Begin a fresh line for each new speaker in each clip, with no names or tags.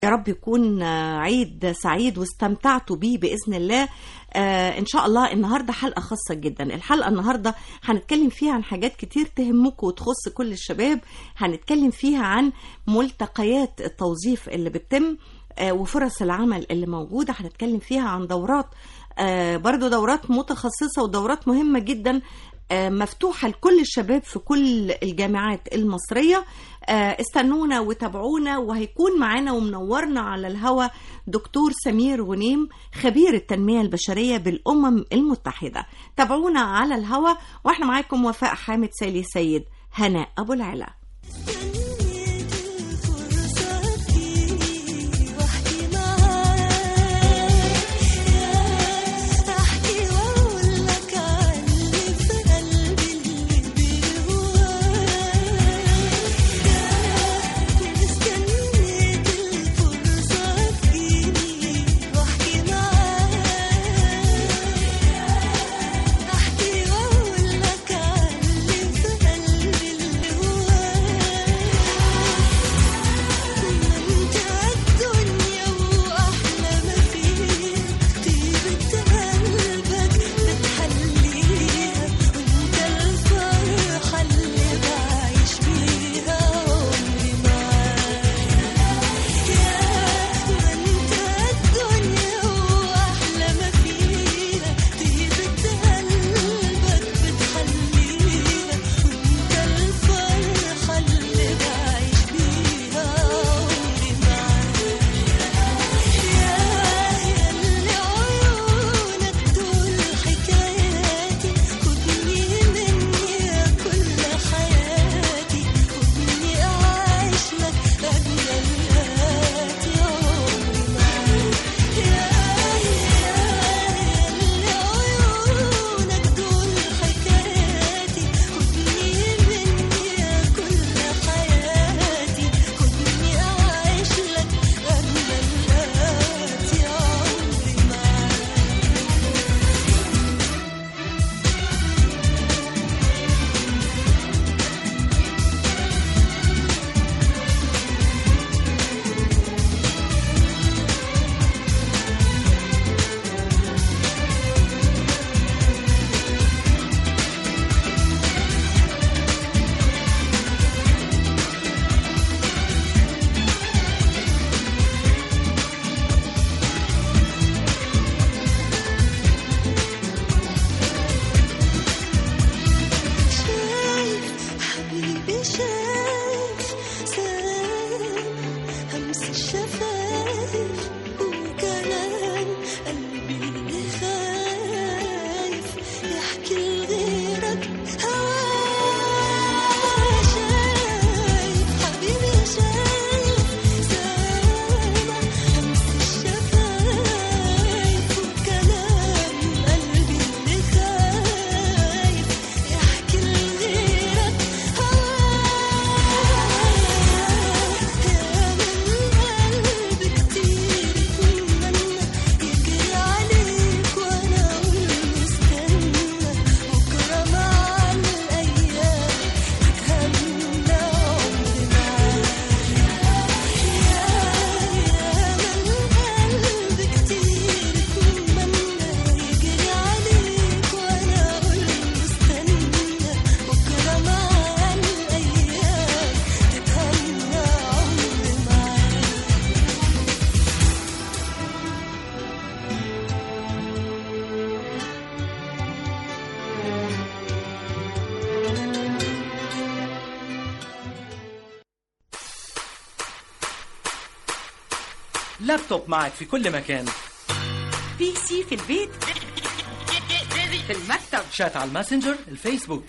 يا رب يكون آه، عيد سعيد واستمتعتوا بيه بإذن الله آه إن شاء الله النهاردة حلقة خاصة جدا الحلقة النهاردة هنتكلم فيها عن حاجات كتير تهمكم وتخص كل الشباب هنتكلم فيها عن ملتقيات التوظيف اللي بتتم آه وفرص العمل اللي موجودة هنتكلم فيها عن دورات آه برضو دورات متخصصة ودورات مهمة جدا آه، مفتوحة لكل الشباب في كل الجامعات المصرية آه، استنونا وتابعونا وهيكون معانا ومنورنا على الهوا دكتور سمير غنيم خبير التنمية البشرية بالأمم المتحدة تابعونا على الهوا واحنا معاكم وفاء حامد سالي سيد هناء أبو العلا
استنيت الفرصة تجيني واحكي معاك احكي واقول لك عن اللي في قلبي اللي بيهواك استنيت الفرصة تجيني واحكي معاك احكي واقول لك عن اللي في قلبي اللي هواك ممتع الدنيا واحلى ما فيها طيبة قلبك بتحليها وانت الفرحة اللي بعيش بيها عمري معاك يا ممتع الدنيا واحلى ما فيها طيبة قلبك بتحليها وانت الفرحة اللي بعيش بيها عمري معاك يا ياللي عيونك دول حكاياتي خدني مني يا كل حياتي خدني أعيش لك أجمل هاتي عمري معاك يا ياللي عيونك دول حكاياتي خدني مني يا كل حياتي خدني أعيش لك أجمل هاتي عمري معاك شايف حبيبي شايف سامع همس الشفايف وكلام قلبي اللي خايف يحكي لغيرك هواه شايف حبيبي شايف سامع همس الشفايف وكلام قلبي اللي خايف يحكي لغيرك هواه يا من قلبي كتير اتمنى يجري عليك وانا اقول مستنى بكره مع الايام تتهنى عمري معاك يا من قلبي كتير اتمنى يجري عليك وانا اقول مستنى بكره مع الايام تتهنى عمري معاك
لابتوب معك في كل مكان
بي سي في البيت في المكتب
شات على الماسنجر الفيسبوك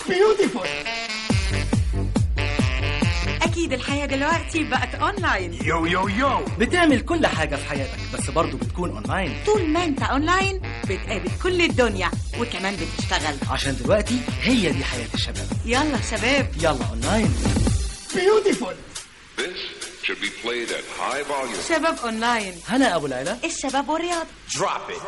اكيد الحياه دلوقتي بقت اونلاين
يو يو يو
بتعمل كل حاجة في حياتك بس برضه بتكون اونلاين
طول ما انت اونلاين بتقابل كل الدنيا وكمان بتشتغل
عشان دلوقتي هي دي حياة الشباب
يلا شباب
يلا اونلاين
This should be played at high volume.
شباب اونلاين
هنا ابو العلا
الشباب والرياضه
Drop it.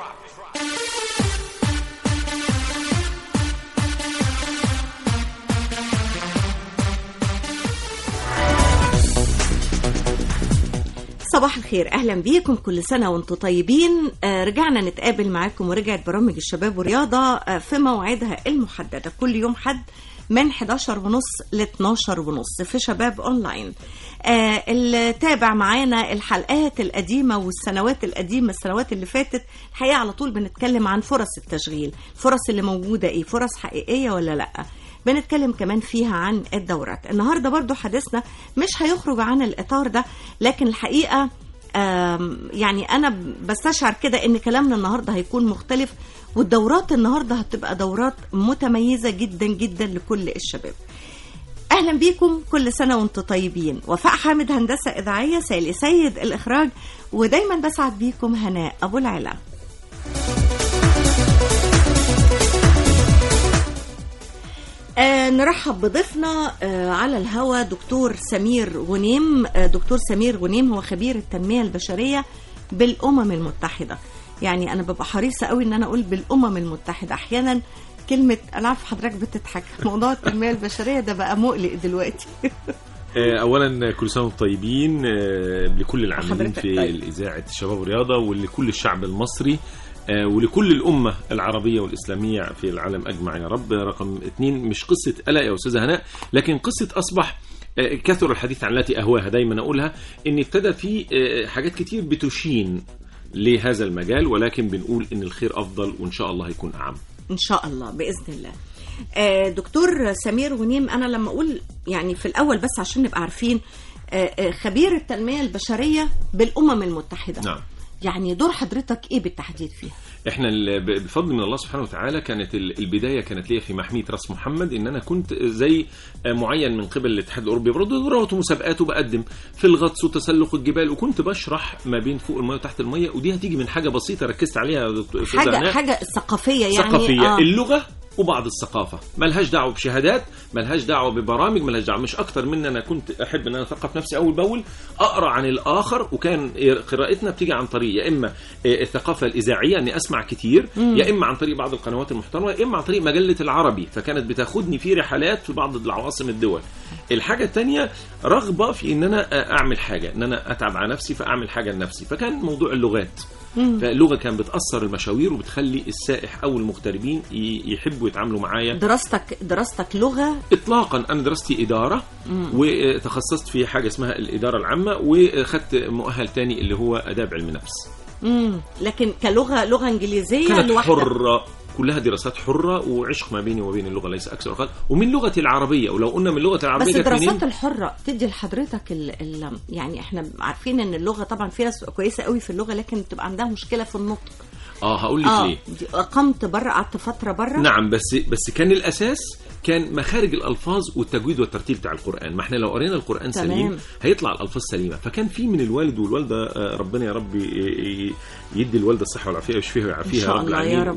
صباح الخير اهلا بيكم كل سنه وانتم طيبين آه رجعنا نتقابل معاكم ورجعت برامج الشباب والرياضه آه في موعدها المحدده كل يوم حد من 11 ونص ل 12 ونص في شباب اونلاين آه اللي تابع معانا الحلقات القديمه والسنوات القديمه السنوات اللي فاتت الحقيقه على طول بنتكلم عن فرص التشغيل فرص اللي موجوده ايه فرص حقيقيه ولا لا بنتكلم كمان فيها عن الدورات النهارده برضو حديثنا مش هيخرج عن الاطار ده لكن الحقيقه آم، يعني انا بستشعر كده ان كلامنا النهارده هيكون مختلف والدورات النهارده هتبقى دورات متميزه جدا جدا لكل الشباب اهلا بيكم كل سنه وانتم طيبين وفاء حامد هندسه اذاعيه سيلي سيد الاخراج ودايما بسعد بيكم هناء ابو العلا آه نرحب بضيفنا آه على الهوا دكتور سمير غنيم آه دكتور سمير غنيم هو خبير التنمية البشرية بالأمم المتحدة يعني أنا ببقى حريصة قوي إن أنا أقول بالأمم المتحدة أحيانا كلمة أنا عارف حضرتك بتضحك موضوع التنمية البشرية ده بقى مقلق دلوقتي
آه، اولا كل سنه وانتم طيبين آه، لكل العاملين
حضرتك
في
طيب.
اذاعه الشباب والرياضه ولكل الشعب المصري آه، ولكل الامه العربيه والاسلاميه في العالم اجمع يا رب رقم اثنين مش قصه قلق يا استاذه هناء لكن قصه اصبح آه، كثر الحديث عن التي اهواها دايما اقولها ان ابتدى في آه، حاجات كتير بتشين لهذا المجال ولكن بنقول ان الخير افضل وان شاء الله هيكون اعم
ان شاء الله باذن الله آه، دكتور سمير غنيم انا لما اقول يعني في الاول بس عشان نبقى عارفين آه، آه، خبير التنميه البشريه بالامم المتحده
نعم
يعني دور حضرتك ايه بالتحديد فيها
احنا ال- ب- بفضل من الله سبحانه وتعالى كانت ال- البدايه كانت ليا في محميه راس محمد ان انا كنت زي معين من قبل الاتحاد الاوروبي برضه دورات ومسابقات وبقدم في الغطس وتسلق الجبال وكنت بشرح ما بين فوق الميه وتحت الميه ودي هتيجي من حاجه بسيطه ركزت عليها يا دكتور أستاذة
حاجه
هناء.
حاجه ثقافيه يعني
ثقافيه
آه.
اللغه وبعض الثقافه ملهاش دعوه بشهادات ملهاش دعوه ببرامج ملهاش دعوه مش اكتر من انا كنت احب ان انا اثقف نفسي اول باول اقرا عن الاخر وكان قراءتنا بتيجي عن طريق يا اما الثقافه الاذاعيه اني اسمع كتير يا اما عن طريق بعض القنوات المحترمه يا اما عن طريق مجله العربي فكانت بتاخدني في رحلات في بعض العواصم الدول الحاجه الثانيه رغبه في ان انا اعمل حاجه ان انا اتعب على نفسي فاعمل حاجه لنفسي فكان موضوع اللغات فاللغه كان بتاثر المشاوير وبتخلي السائح او المغتربين ي- يحبوا يتعاملوا معايا
دراستك دراستك لغه
اطلاقا انا دراستي اداره وتخصصت في حاجه اسمها الاداره العامه وخدت مؤهل تاني اللي هو اداب علم نفس
مم. لكن كلغه لغه انجليزيه
كانت
لوحدها
حره كلها دراسات حره وعشق ما بيني وبين اللغه ليس اكثر ولا أقل ومن لغتي العربيه ولو قلنا من لغتي العربيه
بس
جت منين؟
الدراسات الحرة تدي لحضرتك ال ال يعني احنا عارفين ان اللغة طبعا في ناس كويسة قوي في اللغة لكن بتبقى عندها مشكلة في النطق
اه هقول لك
اه
ليه
دي- اقمت بره قعدت فترة بره
نعم بس بس كان الاساس كان مخارج الالفاظ والتجويد والترتيل بتاع القران ما احنا لو قرينا القران
تمام.
سليم هيطلع الالفاظ سليمه فكان في من الوالد والوالده آه، ربنا يا رب ي- ي- يدي الوالده الصحه والعافيه ويشفيها ويعافيها
إن شاء
يا رب
الله يا
العالمين
رب.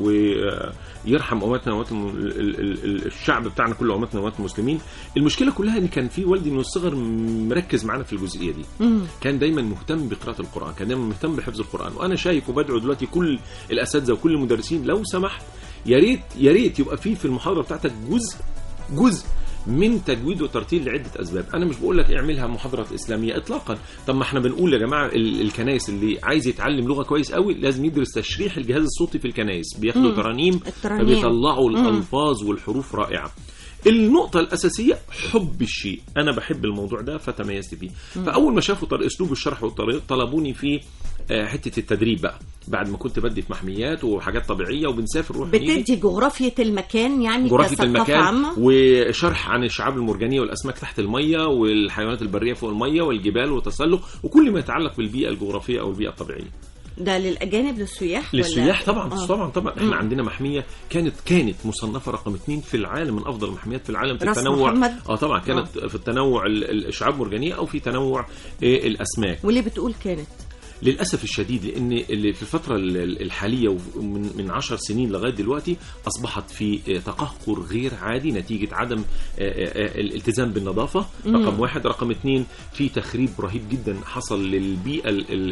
ويرحم امتنا وامات الم- ال- ال- ال- الشعب بتاعنا كله امتنا وامات المسلمين المشكله كلها ان كان في والدي من الصغر مركز معانا في الجزئيه دي كان دايما مهتم بقراءه القران كان دايما مهتم بحفظ القران وانا شايف وبدعو دلوقتي كل الاساتذه وكل المدرسين لو سمحت يا ريت يا ريت يبقى في في المحاضره بتاعتك جزء جزء من تجويد وترتيل لعده اسباب انا مش بقول لك اعملها محاضره اسلاميه اطلاقا طب ما احنا بنقول يا جماعه ال- الكنائس اللي عايز يتعلم لغه كويس قوي لازم يدرس تشريح الجهاز الصوتي في الكنائس بياخدوا ترانيم
الترانيم.
فبيطلعوا الالفاظ والحروف رائعه النقطة الأساسية حب الشيء، أنا بحب الموضوع ده فتميزت فيه، فأول ما شافوا طريق أسلوب الشرح والطريق طلبوني في آه، حتة التدريب بقى، بعد ما كنت بدي في محميات وحاجات طبيعية وبنسافر ونروح ونيجي.
بتدي جغرافية المكان يعني
جغرافية
كثقافة
المكان
عامة
وشرح عن الشعاب المرجانية والأسماك تحت المية والحيوانات البرية فوق المية والجبال والتسلق وكل ما يتعلق بالبيئة الجغرافية أو البيئة الطبيعية
ده للأجانب للسياح ولا-
للسياح طبعا
آه.
طبعا طبعا احنا عندنا محمية كانت كانت مصنفة رقم اثنين في العالم من أفضل المحميات في العالم في
راس
التنوع
محمد؟
اه طبعا كانت في التنوع ال- ال- الشعاب المرجانية أو في تنوع آه، الأسماك
وليه بتقول كانت
للاسف الشديد لان اللي في الفتره ال- ال- الحاليه ومن من 10 سنين لغايه دلوقتي اصبحت في آه، تقهقر غير عادي نتيجه عدم آه، آه، الالتزام بالنظافه رقم واحد رقم اثنين في تخريب رهيب جدا حصل للبيئه ال- ال-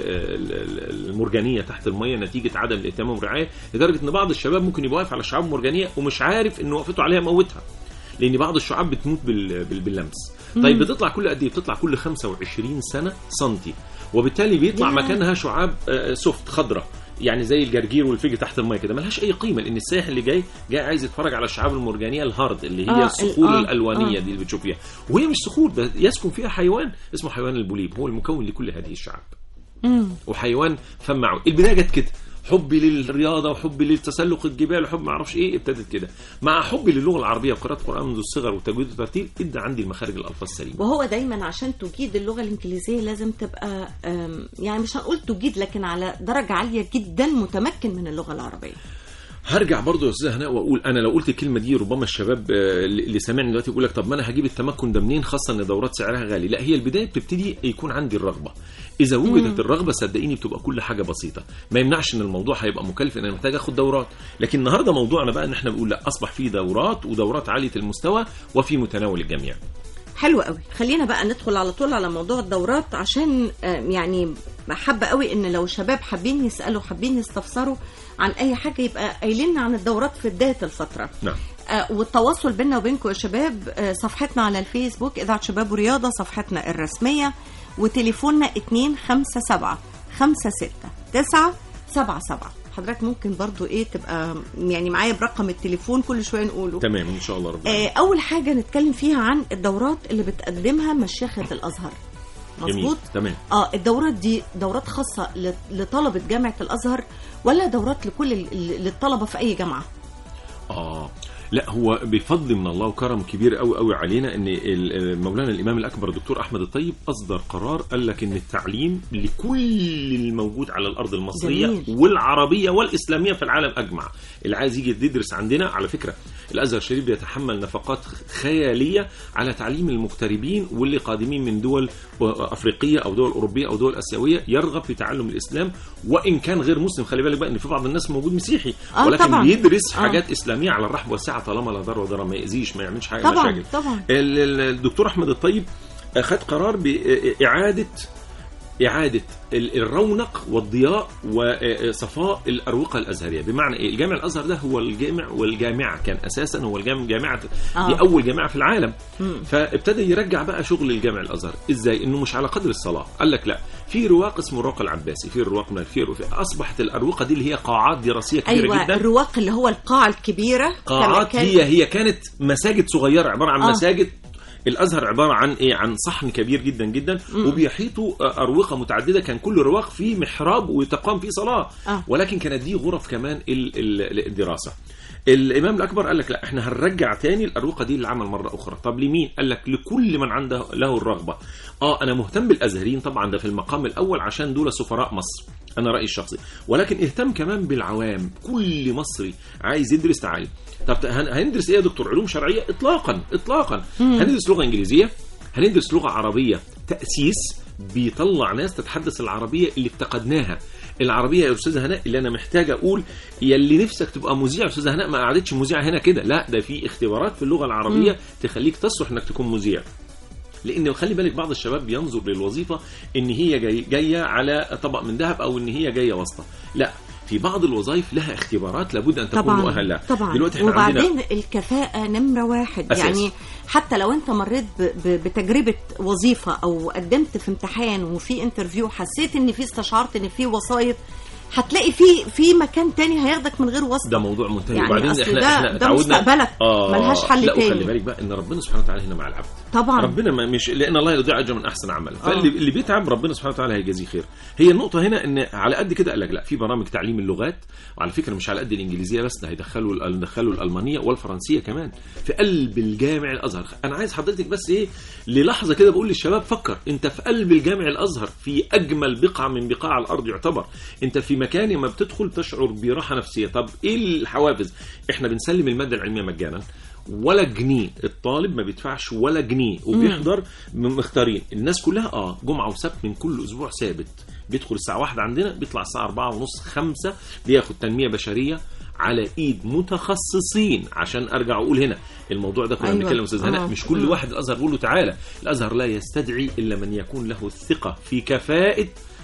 ال- المرجانيه تحت الميه نتيجه عدم الاهتمام والرعايه لدرجه ان بعض الشباب ممكن يبقى واقف على الشعاب المرجانيه ومش عارف ان وقفته عليها موتها لان بعض الشعاب بتموت بال- بال- باللمس طيب بتطلع كل قد ايه بتطلع كل 25 سنه سنتي وبالتالي بيطلع
يا.
مكانها شعاب آه، سوفت خضراء يعني زي الجرجير والفيجي تحت الميه كده ملهاش اي قيمه لان السائح اللي جاي جاي عايز يتفرج على الشعاب المرجانيه الهارد اللي هي
آه،
الصخور
ال- آه،
الالوانيه
آه.
دي اللي بتشوفيها وهي مش صخور ده يسكن فيها حيوان اسمه حيوان البوليب هو المكون لكل هذه الشعاب وحيوان فمعه البدايه جت كده حبي للرياضه وحبي للتسلق الجبال وحب ما اعرفش ايه ابتدت كده مع حبي للغه العربيه وقراءه القران منذ الصغر والتجويد والترتيل ادى عندي المخارج الالفاظ السليمه
وهو دايما عشان تجيد اللغه الانجليزيه لازم تبقى أم، يعني مش هنقول تجيد لكن على درجه عاليه جدا متمكن من اللغه العربيه
هرجع برضه يا استاذ هناء واقول انا لو قلت الكلمه دي ربما الشباب آه، اللي سامعني دلوقتي يقول لك طب ما انا هجيب التمكن ده منين خاصه ان دورات سعرها غالي لا هي البدايه بتبتدي يكون عندي الرغبه اذا وجدت الرغبه صدقيني بتبقى كل حاجه بسيطه ما يمنعش ان الموضوع هيبقى مكلف ان انا محتاج اخد دورات لكن النهارده موضوعنا بقى ان احنا بنقول لا اصبح في دورات ودورات عاليه المستوى وفي متناول الجميع
حلو قوي خلينا بقى ندخل على طول على موضوع الدورات عشان آه، يعني حابه قوي ان لو شباب حابين يسالوا حابين يستفسروا عن اي حاجه يبقى قايلين لنا عن الدورات في بدايه الفتره
نعم
آه، والتواصل بيننا وبينكم يا شباب آه، صفحتنا على الفيسبوك إذاعة شباب ورياضة صفحتنا الرسمية وتليفوننا 257 56 9 77 حضرتك ممكن برضو ايه تبقى يعني معايا برقم التليفون كل شويه نقوله
تمام ان شاء الله ربنا
آه، اول حاجه نتكلم فيها عن الدورات اللي بتقدمها مشيخه الازهر
جميل
مظبوط
تمام
اه الدورات دي دورات خاصه ل- لطلبه جامعه الازهر ولا دورات لكل ال- ال- للطلبه في اي جامعه
اه لا هو بفضل من الله وكرم كبير قوي قوي علينا ان ال- مولانا الامام الاكبر الدكتور احمد الطيب اصدر قرار قال لك ان التعليم لكل الموجود على الارض المصريه
جميل.
والعربيه والاسلاميه في العالم اجمع اللي عايز يجي يدرس عندنا على فكره الازهر الشريف بيتحمل نفقات خياليه على تعليم المغتربين واللي قادمين من دول افريقيه او دول اوروبيه او دول اسيويه يرغب في تعلم الاسلام وان كان غير مسلم خلي بالك بقى ان في بعض الناس موجود مسيحي
آه،
ولكن
طبعاً.
بيدرس
آه.
حاجات اسلاميه على الرحب والسعه طالما لا ضر وضرر ما يأذيش ما يعملش حاجه
طبعاً،
مشاكل
طبعاً.
ال- ال- الدكتور احمد الطيب اخذ قرار باعاده إعادة ال- الرونق والضياء وصفاء الأروقة الأزهرية بمعنى إيه؟ الجامع الأزهر ده هو الجامع والجامعة كان أساسا هو الجامع جامعة
آه.
دي أول جامعة في العالم فابتدى يرجع بقى شغل الجامع الأزهر إزاي؟ إنه مش على قدر الصلاة قال لك لا في رواق اسمه الرواق العباسي في الرواق مالك في رواق أصبحت الأروقة دي اللي هي قاعات دراسية كبيرة
ايوه
جدا
الرواق اللي هو القاعه الكبيره
قاعات
كان-
هي هي كانت مساجد صغيره عباره عن
آه.
آه. مساجد الازهر عباره عن ايه عن صحن كبير جدا جدا وبيحيطوا آه، اروقه متعدده كان كل رواق فيه محراب وتقام فيه صلاه
آه.
ولكن كانت دي غرف كمان ال- ال- الدراسه الامام الاكبر قال لك لا احنا هنرجع تاني الاروقه دي للعمل مره اخرى طب لمين قال لك لكل من عنده له الرغبه اه انا مهتم بالازهريين طبعا ده في المقام الاول عشان دول سفراء مصر انا رايي الشخصي ولكن اهتم كمان بالعوام كل مصري عايز يدرس تعالي طب هن- هندرس ايه يا دكتور علوم شرعيه اطلاقا اطلاقا هندرس لغه انجليزيه هندرس لغه عربيه تاسيس بيطلع ناس تتحدث العربيه اللي افتقدناها العربيه يا استاذه هناء اللي انا محتاج اقول يلي نفسك تبقى مذيع يا استاذه هناء ما قعدتش مذيعه هنا كده لا ده في اختبارات في اللغه العربيه تخليك تصلح انك تكون مذيع لان خلي بالك بعض الشباب بينظر للوظيفه ان هي جاي جايه على طبق من ذهب او ان هي جايه واسطه لا في بعض الوظائف لها اختبارات لابد ان تكون
طبعا
مؤهل لها
طبعا
دلوقتي احنا عندنا
وبعدين الكفاءة نمرة واحد
أساس.
يعني حتى لو انت مريت ب- ب- بتجربة وظيفة او قدمت في امتحان وفي انترفيو حسيت ان في استشعرت ان في وسايط هتلاقي في في مكان تاني هياخدك من غير واسطة
ده موضوع منتهي
يعني
وبعدين
أصل
احنا
ده-
احنا
ده
اتعودنا
مستقبلك، ملهاش حل
لا
تاني.
وخلي بالك بقى ان ربنا سبحانه وتعالى هنا مع العبد
طبعا
ربنا ما مش لان الله يضيع اجر من احسن عمل فاللي اللي بيتعب ربنا سبحانه وتعالى هيجازيه خير هي النقطه هنا ان على قد كده قال لك لا في برامج تعليم اللغات وعلى فكره مش على قد الانجليزيه بس ده هيدخلوا هيدخلوا الالمانيه والفرنسيه كمان في قلب الجامع الازهر انا عايز حضرتك بس ايه للحظه كده بقول للشباب فكر انت في قلب الجامع الازهر في اجمل بقعه من بقاع الارض يعتبر انت في مكان ما بتدخل تشعر براحه نفسيه طب ايه الحوافز احنا بنسلم الماده العلميه مجانا ولا جنيه الطالب ما بيدفعش ولا جنيه وبيحضر من مختارين الناس كلها اه جمعه وسبت من كل اسبوع ثابت بيدخل الساعه واحدة عندنا بيطلع الساعه أربعة ونص خمسة بياخد تنميه بشريه على ايد متخصصين عشان ارجع اقول هنا الموضوع ده كنا
أيوة.
بنتكلم استاذ هناء
آه.
مش كل واحد الازهر بيقول له تعالى الازهر لا يستدعي الا من يكون له الثقه في كفاءه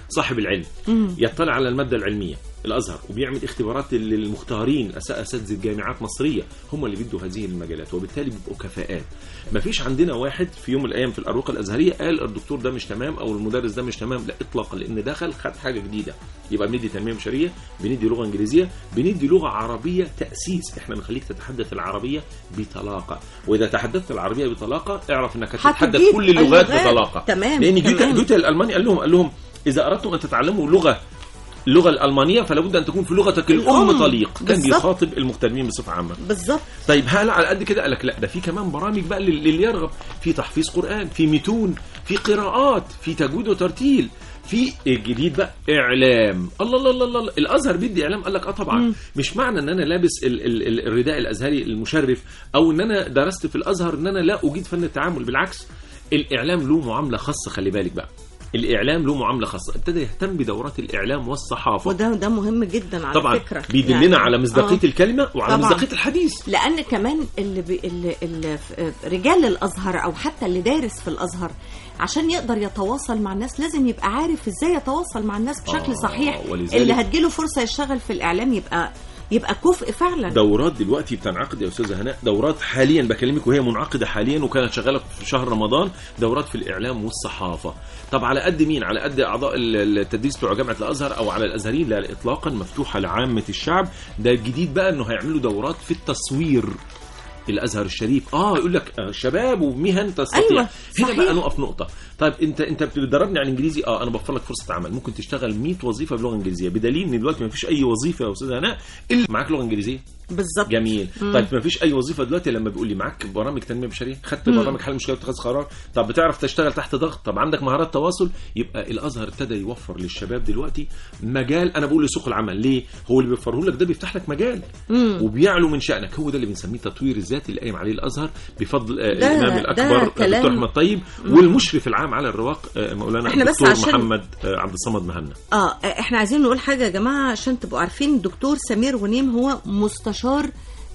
صاحب العلم يطلع على الماده العلميه الازهر وبيعمل اختبارات للمختارين أس- اساتذه جامعات مصريه هم اللي بيدوا هذه المجالات وبالتالي بيبقوا كفاءات ما فيش عندنا واحد في يوم من الايام في الاروقه الازهريه قال الدكتور ده مش تمام او المدرس ده مش تمام لا اطلاقا لان دخل خد حاجه جديده يبقى بندي تنميه بشريه بندي لغه انجليزيه بندي لغه عربيه تاسيس احنا بنخليك تتحدث العربيه بطلاقه واذا تحدثت العربيه بطلاقه اعرف انك هتتحدث
هتجيب
كل اللغات
اللغات.
بطلاقه
تمام،
لان جوتا
تمام.
جوتا الالماني قال لهم قال لهم اذا اردتم ان تتعلموا لغه اللغه الالمانيه فلا بد ان تكون في لغتك الام
الأم.
طليق كان
بالظبط.
بيخاطب المغتربين بصفه عامه
بالظبط
طيب هل على قد كده قال لك لا ده في كمان برامج بقى لل- للي يرغب في تحفيظ قران في متون في قراءات في تجويد وترتيل في الجديد بقى اعلام الله الله الله, الله. الازهر بيدي اعلام قال لك اه طبعا مش معنى ان انا لابس ال ال ال الرداء الازهري المشرف او ان انا درست في الازهر ان انا لا اجيد فن التعامل بالعكس الاعلام له معامله خاصه خلي بالك بقى الاعلام له معامله خاصه ابتدى يهتم بدورات الاعلام والصحافه
وده ده مهم جدا على
طبعا
فكره
بيدلنا
يعني-
على مصداقيه
آه.
الكلمه وعلى
طبعاً.
مصداقيه الحديث
لان كمان اللي, بي اللي, اللي في- رجال الازهر او حتى اللي دارس في الازهر عشان يقدر يتواصل مع الناس لازم يبقى عارف ازاي يتواصل مع الناس بشكل
آه،
صحيح
ولذلك-
اللي هتجيله فرصه يشتغل في الاعلام يبقى يبقى كفء فعلا
دورات دلوقتي بتنعقد يا استاذه هناء دورات حاليا بكلمك وهي منعقده حاليا وكانت شغاله في شهر رمضان دورات في الاعلام والصحافه طب على قد مين على قد اعضاء ال- التدريس بتوع جامعه الازهر او على الازهريين لا لا، اطلاقا مفتوحه لعامه الشعب ده الجديد بقى انه هيعملوا دورات في التصوير الازهر الشريف اه يقول لك آه، شباب ومهن تستطيع
أيوة،
هنا
صحيح.
بقى نقف نقطه طيب انت انت بتدربني على الانجليزي اه انا بوفر لك فرصه عمل ممكن تشتغل 100 وظيفه بلغه انجليزيه بدليل ان دلوقتي ما فيش اي وظيفه يا استاذه هناء الا معاك لغه انجليزيه
بالظبط
جميل طيب ما فيش اي وظيفه دلوقتي لما بيقول لي معاك برامج تنميه بشريه خدت برامج حل مشكله اتخاذ قرار طب بتعرف تشتغل تحت ضغط طب عندك مهارات تواصل يبقى الازهر ابتدى يوفر للشباب دلوقتي مجال انا بقول لسوق العمل ليه هو اللي بيوفره لك ده بيفتح لك مجال وبيعلو من شانك هو ده اللي بنسميه تطوير الذات اللي قايم عليه الازهر بفضل آه،
ده-
الامام
ده
الاكبر
كلام-
الدكتور احمد طيب والمشرف العام على الرواق آه، مولانا
إحنا بس
الدكتور
عشان-
محمد آه، عبد الصمد مهنا
اه احنا عايزين نقول حاجه يا جماعه عشان تبقوا عارفين الدكتور سمير غنيم هو مستشار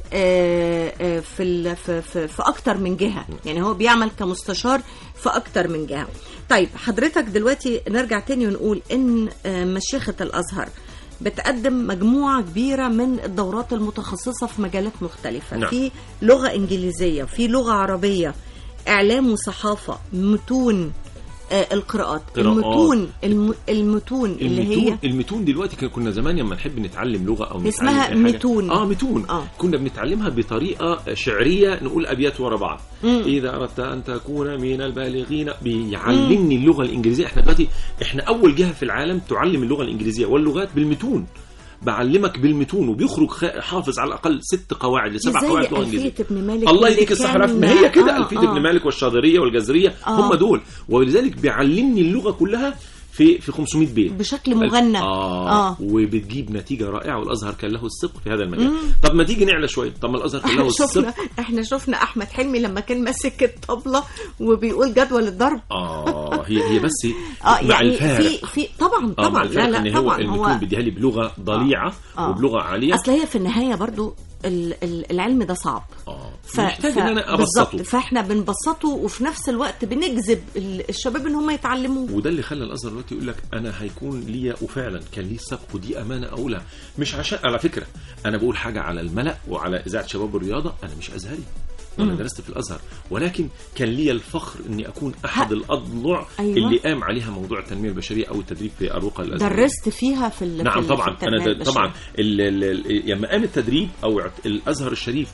آه، آه، في ال- في في, في اكتر من جهه يعني هو بيعمل كمستشار في اكتر من جهه طيب حضرتك دلوقتي نرجع تاني ونقول ان آه، مشيخه الازهر بتقدم مجموعة كبيرة من الدورات المتخصصة في مجالات مختلفة
نعم.
في لغة إنجليزية في لغة عربية إعلام وصحافة متون آه القراءات
قراءات.
المتون الم... المتون اللي هي
المتون المتون دلوقتي كان- كنا زمان لما نحب نتعلم لغه او نتعلم
اسمها
أي حاجة-
متون.
اه متون
آه.
آه. كنا بنتعلمها بطريقه شعريه نقول ابيات ورا بعض
مم.
اذا اردت ان تكون من البالغين بيعلمني اللغه الانجليزيه احنا دلوقتي احنا اول جهه في العالم تعلم اللغه الانجليزيه واللغات بالمتون بعلمك بالمتون وبيخرج خ- حافظ على الاقل ست قواعد لسبع
زي
قواعد لغه
ألفية
انجليزيه
ابن مالك
الله
اللي
يديك الصحة
كان-
ما هي كده
آه،
ألفية
آه.
ابن مالك والشاطرية والجزرية
آه.
هم دول ولذلك بيعلمني اللغة كلها في في 500 بيت
بشكل مغنى
آه,
آه.
آه وبتجيب نتيجة رائعة والأزهر كان له الثقة في هذا المجال طب ما تيجي نعلى شوية طب ما الأزهر كان له
احنا شفنا
الثقة
احنا شفنا احمد حلمي لما كان ماسك الطبلة وبيقول جدول الضرب
آه هي هي بس
اه
مع
يعني
الفارق
في في طبعا
آه مع
طبعا
الفارق
لا
ان
لا
هو
طبعا
المتون
هو
بيديها لي بلغة ضليعة
آه.
وبلغة عالية
اصل هي في النهايه برضو ال- ال- العلم ده صعب
اه
ف...
محتاج
ف...
ان انا
بالظبط
ابسطه
فاحنا بنبسطه وفي نفس الوقت بنجذب ال- الشباب ان هم يتعلموه
وده اللي خلى الازهر دلوقتي يقول لك انا هيكون ليا وفعلا كان ليه سبق ودي امانه اقولها مش عشان على فكره انا بقول حاجه على الملا وعلى اذاعه شباب الرياضه انا مش ازهري وانا درست في الازهر ولكن كان لي الفخر اني اكون احد
ها.
الاضلع
أيوة.
اللي قام عليها موضوع التنميه البشريه او التدريب في اروقه الازهر
درست فيها في ال...
نعم
في ال-
طبعا
في
انا
التنمية
د- طبعا
البشرية.
ال- ال- ال- لما قام التدريب او اعت- الازهر الشريف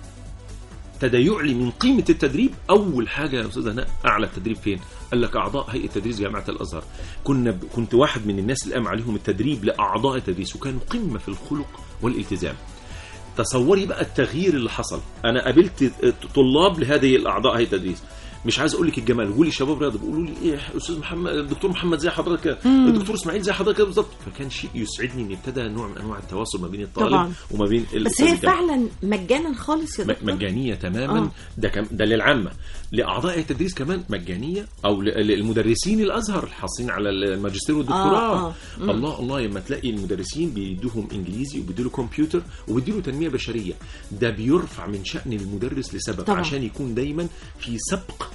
ابتدى يعلي من قيمه التدريب اول حاجه يا استاذ هناء اعلى التدريب فين؟ قال لك اعضاء هيئه تدريس جامعه الازهر كنا ب... كنت واحد من الناس اللي قام عليهم التدريب لاعضاء التدريس وكانوا قمه في الخلق والالتزام تصوري بقى التغيير اللي حصل انا قابلت طلاب لهذه الاعضاء هيئه التدريس مش عايز اقول لك الجمال ولي شباب رياضه بيقولوا لي ايه يا استاذ محمد الدكتور محمد زي حضرتك كده الدكتور اسماعيل زي حضرتك كده بالظبط فكان شيء يسعدني ان ابتدى نوع من انواع التواصل ما بين الطالب
طبعاً.
وما بين
بس
الأستاذ
هي
الجامعي.
فعلا مجانا خالص يا
م-
دكتور
مجانيه تماما
آه.
ده كم ده للعامه لاعضاء التدريس كمان مجانيه او ل- للمدرسين الازهر الحاصلين على الماجستير والدكتوراه
آه، آه.
الله الله لما تلاقي المدرسين بيدوهم انجليزي وبيدوا له كمبيوتر وبيدوا له تنميه بشريه ده بيرفع من شان المدرس لسبب
طبعاً.
عشان يكون دايما في سبق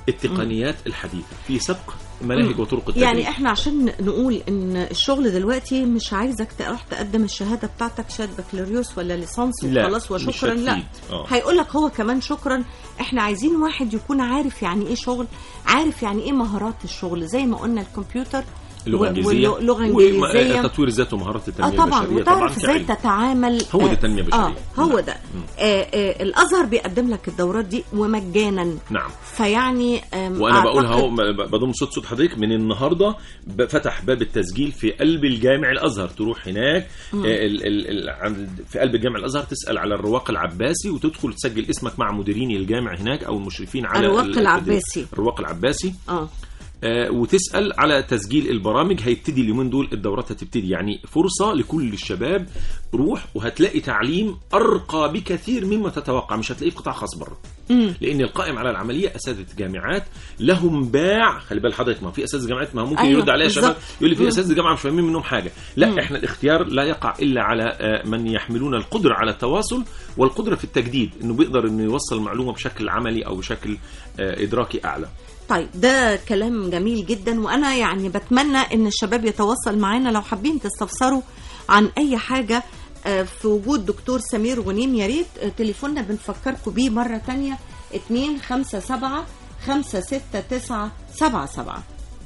التقنيات الحديثه في سبق مناهج وطرق التدريس
يعني احنا عشان نقول ان الشغل دلوقتي مش عايزك تروح تقدم الشهاده بتاعتك شهاده بكالوريوس ولا ليسانس
لا،
وخلاص
مش
وشكرا لا
هتفيد. آه.
هيقول لك هو كمان شكرا احنا عايزين واحد يكون عارف يعني ايه شغل عارف يعني ايه مهارات الشغل زي ما قلنا الكمبيوتر
اللغه
و-
الانجليزيه
واللغه انجليزيه
وتطوير الذات ومهارات
اه
التنميه
طبعا
البشريه
وتعرف ازاي
كعلم.
تتعامل
هو ده
آه،
التنمية البشرية.
اه هو
نعم.
ده آه آه الازهر بيقدم لك الدورات دي ومجانا
نعم
فيعني آم،
وانا بقول
أعتقد-
اهو ب- بضم صوت صوت حضرتك من النهارده ب- فتح باب التسجيل في قلب الجامع الازهر تروح هناك آه، ال ال ال عند- في قلب الجامع الازهر تسال على الرواق العباسي وتدخل تسجل اسمك مع مديرين الجامع هناك او المشرفين على
الرواق
ال-
العباسي.
الرواق العباسي
اه
آه، وتسال على تسجيل البرامج هيبتدي اليومين دول الدورات هتبتدي يعني فرصه لكل الشباب روح وهتلاقي تعليم ارقى بكثير مما تتوقع مش هتلاقيه في قطاع خاص بره لان القائم على العمليه اساتذه جامعات لهم باع خلي بال حضرتك ما في اساتذه جامعات ما هو ممكن
أيوة،
يرد عليها شباب
بالظبط.
يقول لي في
مم.
اساتذه جامعه مش فاهمين منهم حاجه لا احنا الاختيار لا يقع الا على آه، من يحملون القدره على التواصل والقدره في التجديد انه بيقدر انه يوصل المعلومه بشكل عملي او بشكل آه، ادراكي اعلى
طيب ده كلام جميل جدا وانا يعني بتمنى ان الشباب يتواصل معانا لو حابين تستفسروا عن اي حاجه آه، في وجود دكتور سمير غنيم يا ريت آه، تليفوننا بنفكركم بيه مره تانية 2 5 7 5 6 9 7 7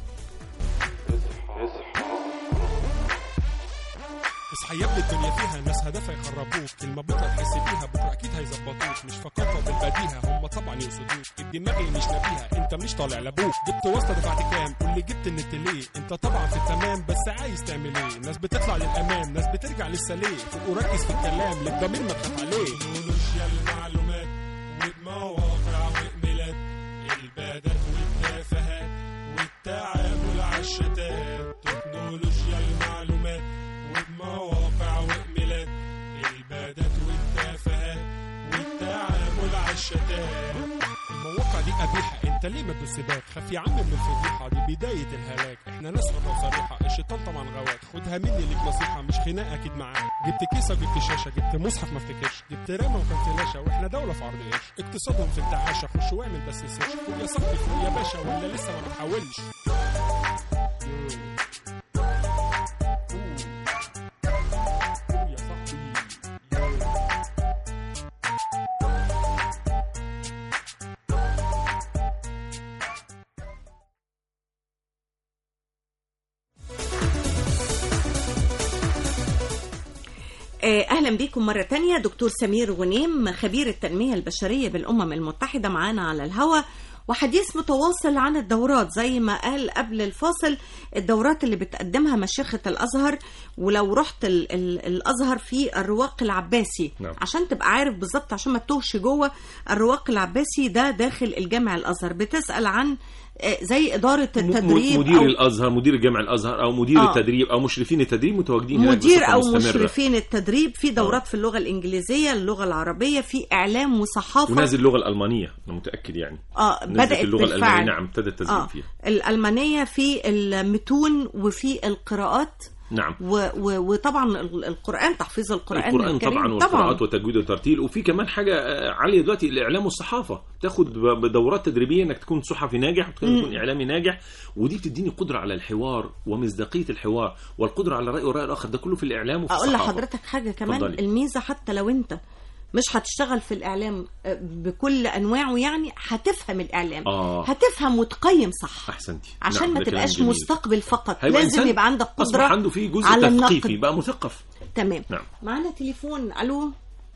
اصحى يا ابني الدنيا فيها ناس هدفها يخربوك كلمة بكرة تحس بيها بكرة أكيد هيظبطوك مش فقاقة بالبديهة هم طبعا يقصدوك الدماغ اللي مش نبيها أنت مش طالع لأبوك جبت واسطة دفعت كام قول لي جبت النت ليه أنت طبعا في التمام بس عايز تعمل إيه ناس بتطلع للأمام ناس بترجع لسه ليه فوق وركز في الكلام للضمير ما تخاف عليه تكنولوجيا المعلومات والمواقع وإيميلات البيانات والتفاهات والتعامل على الشتات تكنولوجيا المعلومات وبمواقع وإيميلات البيانات والتفاهات والتعامل على الشتات المواقع دي قبيحة انت ليه ما تسيبات خاف يا عم من الفضيحة دي بداية الهلاك احنا ناس حرة وصريحة الشيطان طبعا غواك خدها مني ليك نصيحة مش خناقة اكيد معاك جبت كيسة وجبت شاشة جبت مصحف ما افتكرش جبت رامة وكان فلاشة واحنا دولة في عرض قرش اقتصادهم في التعاشى خش واعمل بس سيرش فوق يا صاحبي فوق يا باشا ولا لسه ما بتحاولش فوق يا صاحبي
آه، اهلا بيكم مره تانية دكتور سمير غنيم خبير التنميه البشريه بالامم المتحده معانا على الهوا وحديث متواصل عن الدورات زي ما قال قبل الفاصل الدورات اللي بتقدمها مشيخه الازهر ولو رحت ال ال الازهر في الرواق العباسي
نعم.
عشان تبقى عارف بالظبط عشان ما تتوهش جوه الرواق العباسي ده داخل الجامع الازهر بتسال عن آه، زي اداره التدريب
مدير
أو
الازهر مدير جامع الازهر او مدير
آه.
التدريب او مشرفين التدريب متواجدين هناك
مدير
بصفة
او
مستمرة.
مشرفين التدريب في دورات في اللغه الانجليزيه اللغه العربيه في اعلام وصحافه
ونازل اللغه الالمانيه انا متاكد يعني
اه
نزلت
بدات
اللغه
بالفعل
الالمانيه نعم ابتدى التسجيل
اه
فيها
الالمانيه في المتون وفي القراءات
نعم
و و وطبعا ال- القران تحفيظ القران
القرآن
الكريم
طبعا والقراءات وتجويد والترتيل وفي كمان حاجة آه، عالية دلوقتي الإعلام والصحافة تاخد ب- بدورات تدريبية إنك تكون صحفي ناجح وتكون تكون إعلامي ناجح ودي بتديني قدرة على الحوار ومصداقية الحوار والقدرة على الرأي والرأي الآخر ده كله في الإعلام وفي
اقول
الصحافة
لحضرتك حاجه كمان
اتفضلي.
الميزه حتى لو انت مش هتشتغل في الاعلام آه، بكل انواعه يعني هتفهم الاعلام
آه.
هتفهم وتقيم صح
أحسنتي
عشان
نعم،
ما
ده كلام
تبقاش
جميل.
مستقبل فقط
هيبقى
لازم
إنسان
يبقى عندك
أصبح
قدره
عنده فيه جزء
على
تثقيفي
النقد
بقى مثقف
تمام
نعم.
معانا تليفون الو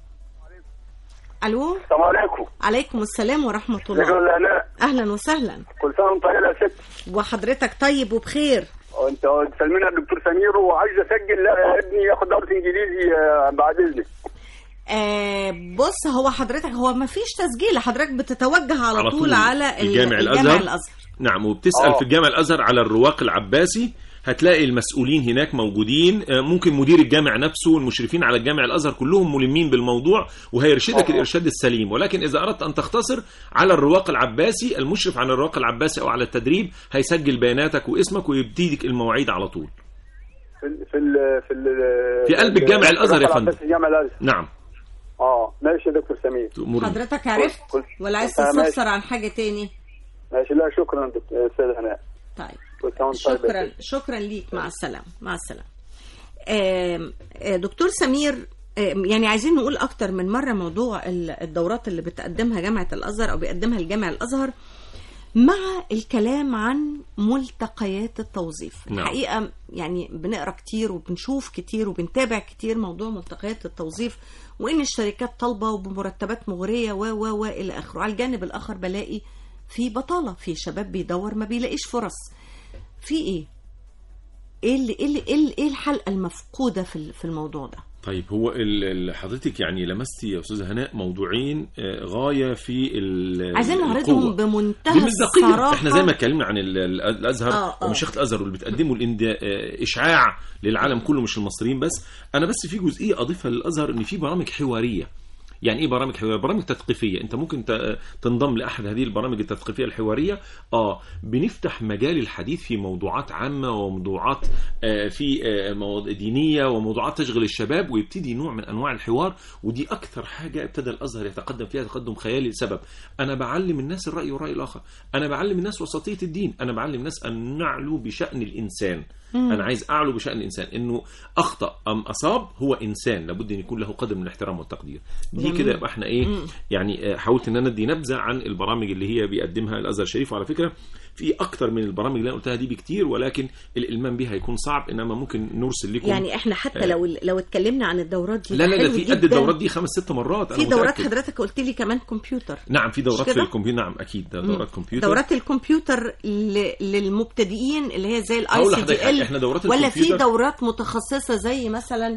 الو
السلام عليكم
عليكم السلام ورحمه
ازيك
الله
ولا لا
اهلا وسهلا
كل سنه وانت طيب يا ست
وحضرتك طيب وبخير
وانت تسلمينا الدكتور سمير وعايز اسجل لا ابني ياخد دوره انجليزي آه، بعد اذنك
آه بص هو حضرتك هو ما فيش تسجيل حضرتك بتتوجه على,
على
طول,
طول
على ال-
الجامع
الجامع
الأزهر.
الازهر
نعم وبتسأل
آه.
في الجامع الأزهر على الرواق العباسي هتلاقي المسؤولين هناك موجودين آه، ممكن مدير الجامع نفسه والمشرفين على الجامع الازهر كلهم ملمين بالموضوع وهيرشدك
آه.
الارشاد السليم ولكن اذا اردت ان تختصر على الرواق العباسي المشرف على الرواق العباسي او على التدريب هيسجل بياناتك واسمك ويبتديك المواعيد على طول
في ال في ال في ال
في قلب الجامع الأزهر يا
في
فندم.
الجامع الازهر
نعم
اه ماشي يا دكتور سمير
تأمرني.
حضرتك عرفت
كل-
ولا عايز
آه، ماشي.
تستفسر عن حاجه تاني
ماشي لا شكرا دكتور استاذ هناء
طيب
كل سنة وأنت طيب يا
شكرا
سيدي.
شكرا ليك مع السلامه مع السلامه آم، آه، دكتور سمير آم، يعني عايزين نقول اكتر من مره موضوع ال- الدورات اللي بتقدمها جامعه الازهر او بيقدمها الجامع الازهر مع الكلام عن ملتقيات التوظيف
نعم.
الحقيقه يعني بنقرا كتير وبنشوف كتير وبنتابع كتير موضوع ملتقيات التوظيف وان الشركات طالبه وبمرتبات مغريه و و و الى اخره على الجانب الاخر بلاقي في بطاله في شباب بيدور ما بيلاقيش فرص في ايه ايه اللي ايه اللي ايه اللي- ايه الحلقه المفقوده في ال- في الموضوع ده
طيب هو ال- ال- حضرتك يعني لمستي يا استاذه هناء موضوعين آه، غايه في ال-
عايزين
القوة.
نعرضهم بمنتهى
بمصداقيه
الصراحه
احنا زي ما اتكلمنا عن ال- ال- الازهر
آه، آه.
ومشيخه الازهر واللي بتقدموا الاند- آه، اشعاع للعالم كله مش المصريين بس انا بس في جزئيه اضيفها للازهر ان في برامج حواريه يعني ايه برامج حواريه برامج تثقيفيه انت ممكن ت- تنضم لاحد هذه البرامج التثقيفيه الحواريه اه بنفتح مجال الحديث في موضوعات عامه وموضوعات آه، في آه، مواضيع دينيه وموضوعات تشغل الشباب ويبتدي نوع من انواع الحوار ودي اكثر حاجه ابتدى الازهر يتقدم فيها تقدم خيالي لسبب انا بعلم الناس الراي والراي الاخر انا بعلم الناس وسطيه الدين انا بعلم الناس ان نعلو بشان الانسان انا عايز اعلو بشان الانسان انه اخطا ام اصاب هو انسان لابد ان يكون له قدر من الاحترام والتقدير دي
جميل.
كده يبقى احنا ايه يعني آه، حاولت ان انا ادي نبذه عن البرامج اللي هي بيقدمها الازهر الشريف وعلى فكره في اكتر من البرامج اللي انا قلتها دي بكتير ولكن الالمام بها هيكون صعب انما ممكن نرسل لكم
يعني احنا حتى
آه.
لو لو اتكلمنا عن الدورات دي
لا لا
حلو
لا في قد
جداً.
الدورات دي خمس ست مرات
في
أنا
دورات
متأكد.
حضرتك قلت لي كمان كمبيوتر
نعم في دورات
مش
في
كده؟
الكمبيوتر نعم اكيد ده دورات كمبيوتر
دورات الكمبيوتر ل- للمبتدئين اللي هي زي الاي
هقول
سي
لحضرتك
دي ال
حاجة، إحنا دورات
ولا في
الكمبيوتر-
دورات متخصصه زي مثلا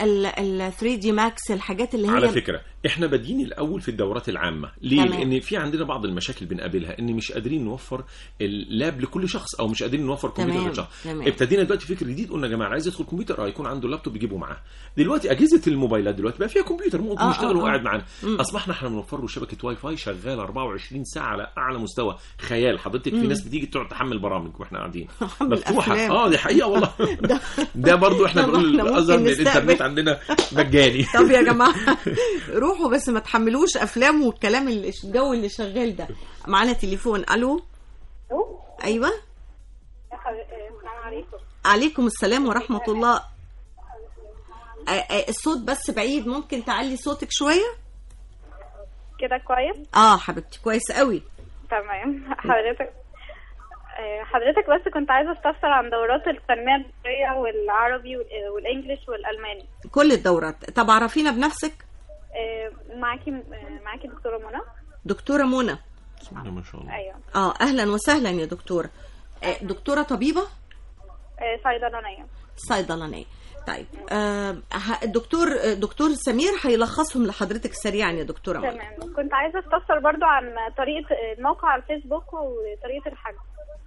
ال 3 دي ماكس الحاجات اللي هي
على فكره احنا بادئين الاول في الدورات العامه ليه
تمام.
لان في عندنا بعض المشاكل بنقابلها ان مش قادرين نوفر اللاب لكل شخص او مش قادرين نوفر كمبيوتر
تمام،
لكل شخص
تمام.
ابتدينا دلوقتي فكر جديد قلنا يا جماعه عايز يدخل كمبيوتر اه يكون عنده لابتوب يجيبه معاه دلوقتي اجهزه الموبايلات دلوقتي بقى فيها كمبيوتر ممكن
آه،
يشتغل
آه، آه.
وقاعد معانا اصبحنا احنا بنوفر له شبكه واي فاي شغاله 24 ساعه على اعلى مستوى خيال حضرتك في ناس بتيجي تقعد تحمل برامج واحنا قاعدين
تحمل
مفتوحه
أفلام.
اه دي حقيقه والله ده برضو احنا
طب
بنقول
إحنا ممكن
الازهر إن الانترنت
نستقبل.
عندنا مجاني
طب يا جماعه روحوا بس ما تحملوش افلام والكلام اللي الجو اللي شغال ده معانا تليفون الو ايوه
السلام عليكم
عليكم السلام ورحمه الله آه، آه، الصوت بس بعيد ممكن تعلي صوتك شويه
كده كويس
اه حبيبتي كويس قوي
تمام حضرتك آه، حضرتك بس كنت عايزه استفسر عن دورات التنميه البشريه والعربي وال- والانجليش والالماني
كل الدورات طب عرفينا بنفسك
آه، معاكي آه، معاكي دكتوره منى
دكتوره منى
بسم الله ما شاء الله
ايوه
اه اهلا وسهلا يا دكتوره آه، دكتوره طبيبه
آه، صيدلانيه
صيدلانيه طيب آه ه- الدكتور آه، دكتور سمير هيلخصهم لحضرتك سريعا يا دكتوره منى
تمام كنت عايزه استفسر برضو عن طريقه الموقع على الفيسبوك وطريقه الحجز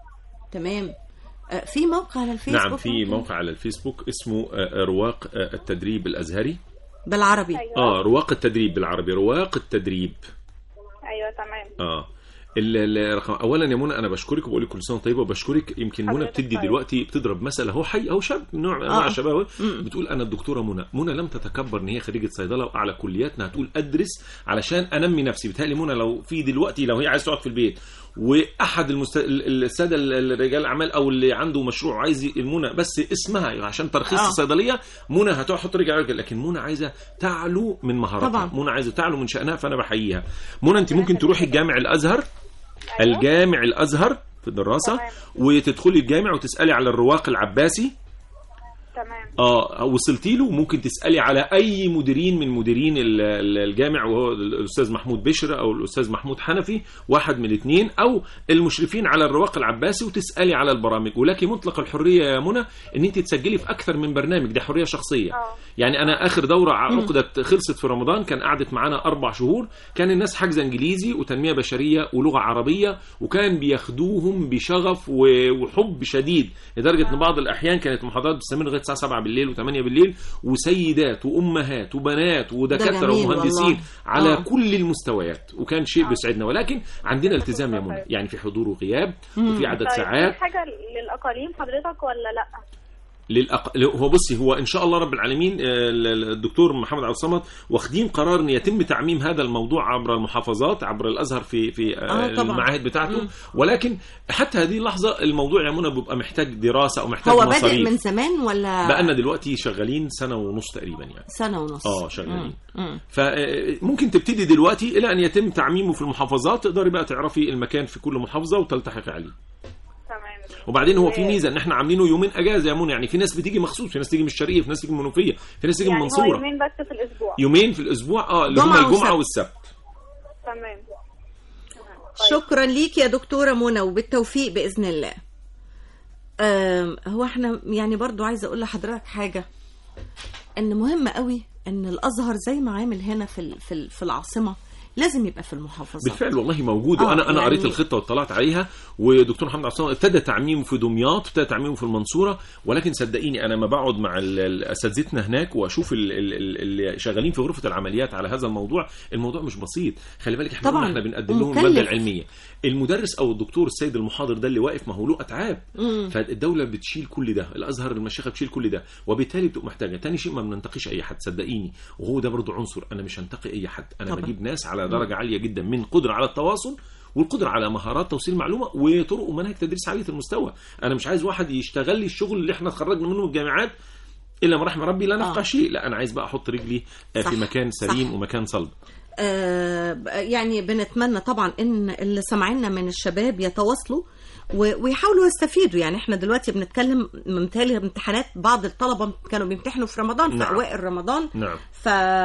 تمام آه، في موقع على الفيسبوك
نعم في
ممكن؟
موقع على الفيسبوك اسمه آه، رواق آه، التدريب الازهري
بالعربي
ايوه
اه رواق التدريب بالعربي رواق التدريب
ايوه تمام
اه ال- الرقم اولا يا منى انا بشكرك وبقول لك كل سنه طيبه وبشكرك يمكن منى
حضرتك
بتدي
طيب.
دلوقتي بتضرب مثل اهو حي او شاب نوع من انواع
آه.
الشباب أهو. بتقول انا الدكتوره منى منى لم تتكبر ان هي خريجه صيدله واعلى كلياتنا هتقول ادرس علشان انمي نفسي بتهيألي منى لو في دلوقتي لو هي عايز تقعد في البيت واحد المست... ال- الساده ال- الرجال الاعمال او اللي عنده مشروع عايز ي- المنى بس اسمها عشان ترخيص
آه.
الصيدليه منى هتقعد تحط رجل على رجل لكن منى عايزه تعلو من مهاراتها
طبعاً.
منى عايزه تعلو من شانها فانا بحييها منى انت ممكن تروحي الجامع الازهر الجامع الازهر في الدراسه
تمام.
وتدخلي الجامع وتسالي على الرواق العباسي
تمام
اه وصلتي له ممكن تسالي على اي مديرين من مديرين ال- ال- الجامع وهو الاستاذ محمود بشر او الاستاذ محمود حنفي واحد من الاثنين او المشرفين على الرواق العباسي وتسالي على البرامج ولك مطلق الحريه يا منى ان انت تسجلي في اكثر من برنامج دي حريه شخصيه
آه.
يعني انا اخر دوره عقدت خلصت في رمضان كان قعدت معانا اربع شهور كان الناس حاجزه انجليزي وتنميه بشريه ولغه عربيه وكان بياخدوهم بشغف و- وحب شديد لدرجه ان بعض الاحيان كانت المحاضرات بتستمر لغايه الساعه 7 بالليل و8 بالليل وسيدات وامهات وبنات ودكاتره
جميل
ومهندسين
والله.
على
آه.
كل المستويات وكان شيء بيسعدنا ولكن عندنا التزام يا منى يعني في حضور وغياب وفي عدد
طيب
ساعات
في حاجه للاقاليم حضرتك ولا لا
للأق... هو بصي هو ان شاء الله رب العالمين آه، ال- ال- الدكتور محمد عبد الصمد واخدين قرار ان يتم تعميم هذا الموضوع عبر المحافظات عبر الازهر في في آه،
آه، طبعاً.
المعاهد بتاعته
مم.
ولكن حتى هذه اللحظه الموضوع يا منى بيبقى محتاج دراسه او محتاج
هو بادئ
مصاريف
من زمان ولا
بقالنا دلوقتي شغالين سنه ونص تقريبا يعني
سنه ونص
اه شغالين
مم. مم.
فممكن تبتدي دلوقتي الى ان يتم تعميمه في المحافظات تقدري بقى تعرفي المكان في كل محافظه وتلتحقي عليه
تمام
وبعدين هو في ميزه ان احنا عاملينه يومين اجازه يا منى يعني في ناس بتيجي مخصوص في ناس تيجي من الشرقيه في ناس تيجي من المنوفيه في ناس تيجي من
يعني هو
المنصوره
يومين بس في الاسبوع
يومين في الاسبوع اه اللي هم
جمعة
الجمعه
وسبت.
والسبت
تمام
شكرا ليك يا دكتورة منى وبالتوفيق بإذن الله آم، هو احنا يعني برضو عايزة أقول لحضرتك حاجة إن مهم قوي إن الأزهر زي ما عامل هنا في ال- في ال- في العاصمة لازم يبقى في المحافظات
بالفعل والله موجود
آه،
وانا انا
يعني-
قريت الخطه واطلعت عليها ودكتور محمد عبد الصمد ابتدى تعميمه في دمياط ابتدى تعميمه في المنصوره ولكن صدقيني انا ما بقعد مع ال- ال- اساتذتنا هناك واشوف ال- ال- ال- اللي شغالين في غرفه العمليات على هذا الموضوع الموضوع مش بسيط خلي بالك احنا
طبعاً.
قلنا احنا بنقدم لهم
ومكلف.
الماده العلميه المدرس او الدكتور السيد المحاضر ده اللي واقف ما هو له اتعاب
مم.
فالدوله بتشيل كل ده الازهر المشيخه بتشيل كل ده وبالتالي بتبقى محتاجه تاني شيء ما بننتقيش اي حد صدقيني وهو ده برضو عنصر انا مش هنتقي اي حد انا
طبعاً.
بجيب ناس على درجه عاليه جدا من قدره على التواصل والقدره على مهارات توصيل المعلومه وطرق ومناهج تدريس عاليه المستوى انا مش عايز واحد يشتغل لي الشغل اللي احنا اتخرجنا منه من الجامعات الا من رحم ربي لا نفقه
آه.
شيء لا انا عايز بقى احط رجلي آه،
صح،
في مكان سليم
صح.
ومكان صلب
آه، يعني بنتمنى طبعا ان اللي سامعينا من الشباب يتواصلوا و- ويحاولوا يستفيدوا يعني احنا دلوقتي بنتكلم ممتالي امتحانات بعض الطلبه كانوا بيمتحنوا في رمضان في
نعم.
اوائل رمضان
نعم
ف...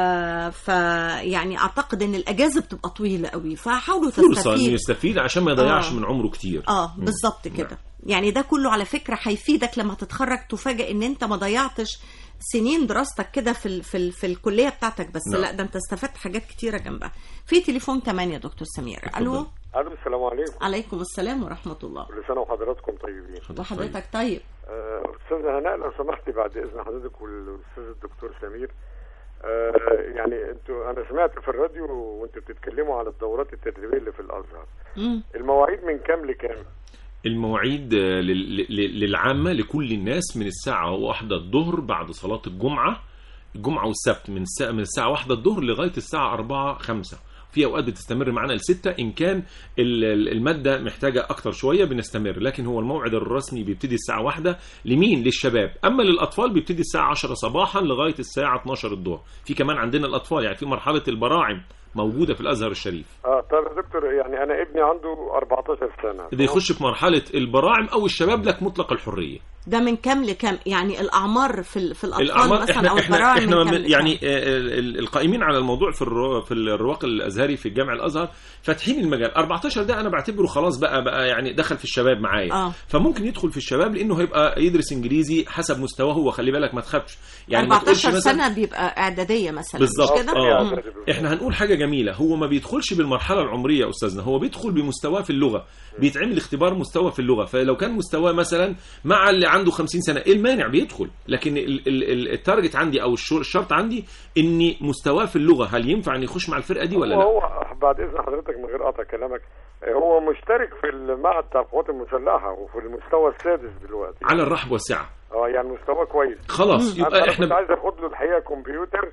ف يعني اعتقد ان الاجازه بتبقى طويله قوي فحاولوا
فرصه انه
تستفيد
يستفيد عشان ما يضيعش
آه.
من عمره كتير
اه
مم.
بالظبط كده
نعم.
يعني ده كله على فكره هيفيدك لما تتخرج تفاجئ ان انت ما ضيعتش سنين دراستك كده في ال... في, ال... في الكليه بتاعتك بس
نعم.
لا ده انت استفدت حاجات كتيره جنبها في تليفون كمان يا دكتور سمير الو
الو السلام عليكم
عليكم السلام ورحمه الله
كل سنه وحضراتكم طيبين
وحضرتك طيب
آه، استاذه هناء لو سمحتي بعد اذن حضرتك والاستاذ الدكتور سمير آه، يعني انتوا انا سمعت في الراديو وانتوا بتتكلموا على الدورات التدريبيه اللي في الازهر
مم.
المواعيد من كام لكام
المواعيد آه، لل- لل- للعامة لكل الناس من الساعة واحدة الظهر بعد صلاة الجمعة الجمعة والسبت من الساعة من الساعة واحدة الظهر لغاية الساعة أربعة خمسة في أوقات بتستمر معانا لستة إن كان ال- ال- المادة محتاجة أكتر شوية بنستمر لكن هو الموعد الرسمي بيبتدي الساعة واحدة لمين للشباب أما للأطفال بيبتدي الساعة 10 صباحا لغاية الساعة 12 الظهر في كمان عندنا الأطفال يعني في مرحلة البراعم موجودة في الأزهر الشريف
اه طب يا دكتور يعني انا ابني عنده 14 سنه
ده يخش في مرحلة البراعم أو الشباب لك مطلق الحرية
ده من كام لكام يعني الاعمار في ال- في الاطفال
الاعمار
مثلا
احنا
او
احنا
البراعم
احنا
من كام
من-
لكام؟
يعني آه، ال- ال- القائمين على الموضوع في الرو في الرواق الازهري في الجامع الازهر فاتحين المجال 14 ده انا بعتبره خلاص بقى بقى يعني دخل في الشباب معايا
آه.
فممكن يدخل في الشباب لانه هيبقى يدرس انجليزي حسب مستواه هو خلي بالك ما تخافش يعني ما تقولش
14
مثلا
سنه بيبقى اعداديه مثلا
بالظبط
مش كده؟
اه
مم.
احنا هنقول حاجه جميله هو ما بيدخلش بالمرحله العمريه يا استاذنا هو بيدخل بمستواه في اللغه بيتعمل اختبار مستوى في اللغه فلو كان مستواه مثلا مع اللي عنده 50 سنه ايه المانع بيدخل لكن ال- ال- ال- التارجت عندي او الشر- الشرط عندي ان مستواه في اللغه هل ينفع ان يخش مع الفرقه دي ولا لا
هو بعد اذن حضرتك من غير قطع كلامك آه، هو مشترك في المعهد بتاع القوات المسلحه وفي المستوى السادس دلوقتي
على الرحب والسعه
اه يعني مستواه كويس
خلاص
انا
يبقى
أنا
احنا
كنت عايز اخد له الحقيقه كمبيوتر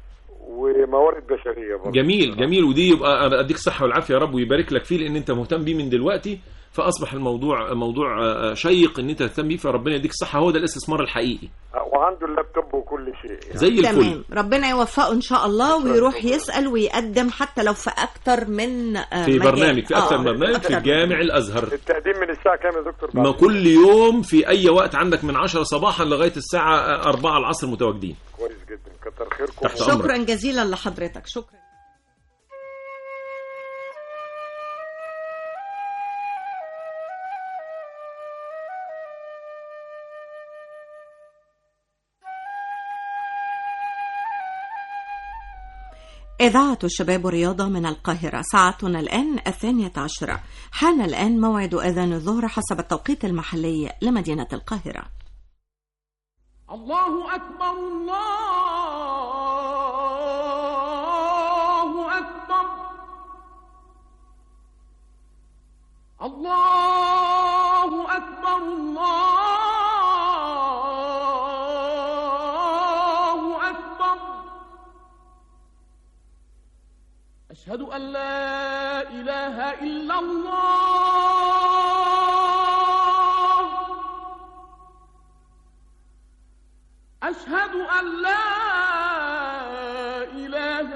وموارد بشريه برضه
جميل جميل ودي يبقى أنا اديك الصحه والعافيه يا رب ويبارك لك فيه لان انت مهتم بيه من دلوقتي فاصبح الموضوع موضوع آه، شيق ان انت تهتم بيه فربنا يديك الصحه هو ده الاستثمار الحقيقي
آه، وعنده اللابتوب وكل شيء يعني.
زي الفل
تمام ربنا يوفقه ان شاء الله ويروح يسال ويقدم حتى لو في اكتر من آه،
في
مجال.
برنامج في اكثر
آه،
من برنامج في
أكتر.
الجامع الازهر
التقديم من الساعه كام يا دكتور
ما
بعد
كل يوم في اي وقت عندك من 10 صباحا لغايه الساعه 4 العصر متواجدين
كويس جدا كتر خيركم
تحت أمرك.
شكرا جزيلا لحضرتك شكرا إذاعة الشباب والرياضة من القاهرة ساعتنا الآن الثانية عشرة حان الآن موعد أذان الظهر حسب التوقيت المحلي لمدينة القاهرة
الله أكبر الله أكبر الله أكبر الله أشهد أن لا إله إلا الله أشهد أن لا إله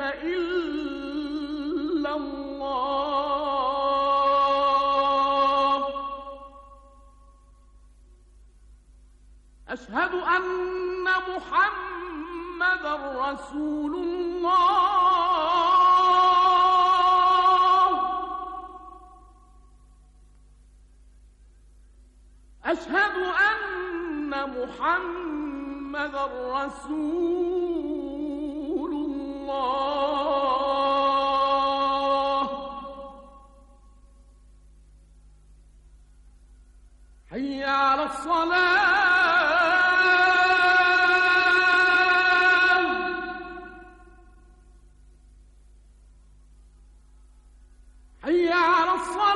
إلا الله أشهد أن محمدا رسول الله أشهد أن محمدا رسول الله حي على الصلاة حي على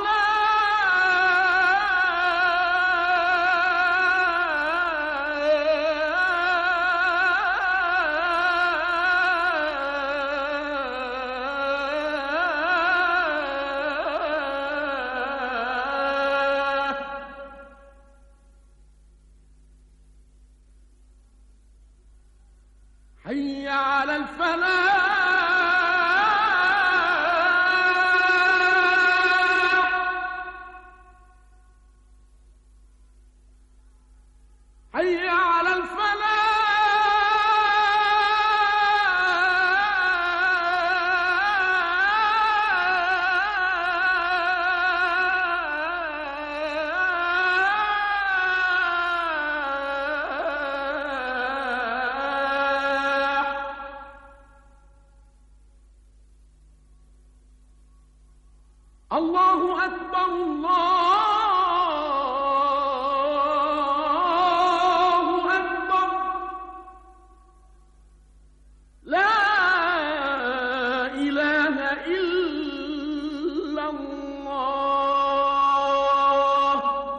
الصلاة حي على الفلاح حي على الفلاح الله أكبر الله أكبر لا إله إلا الله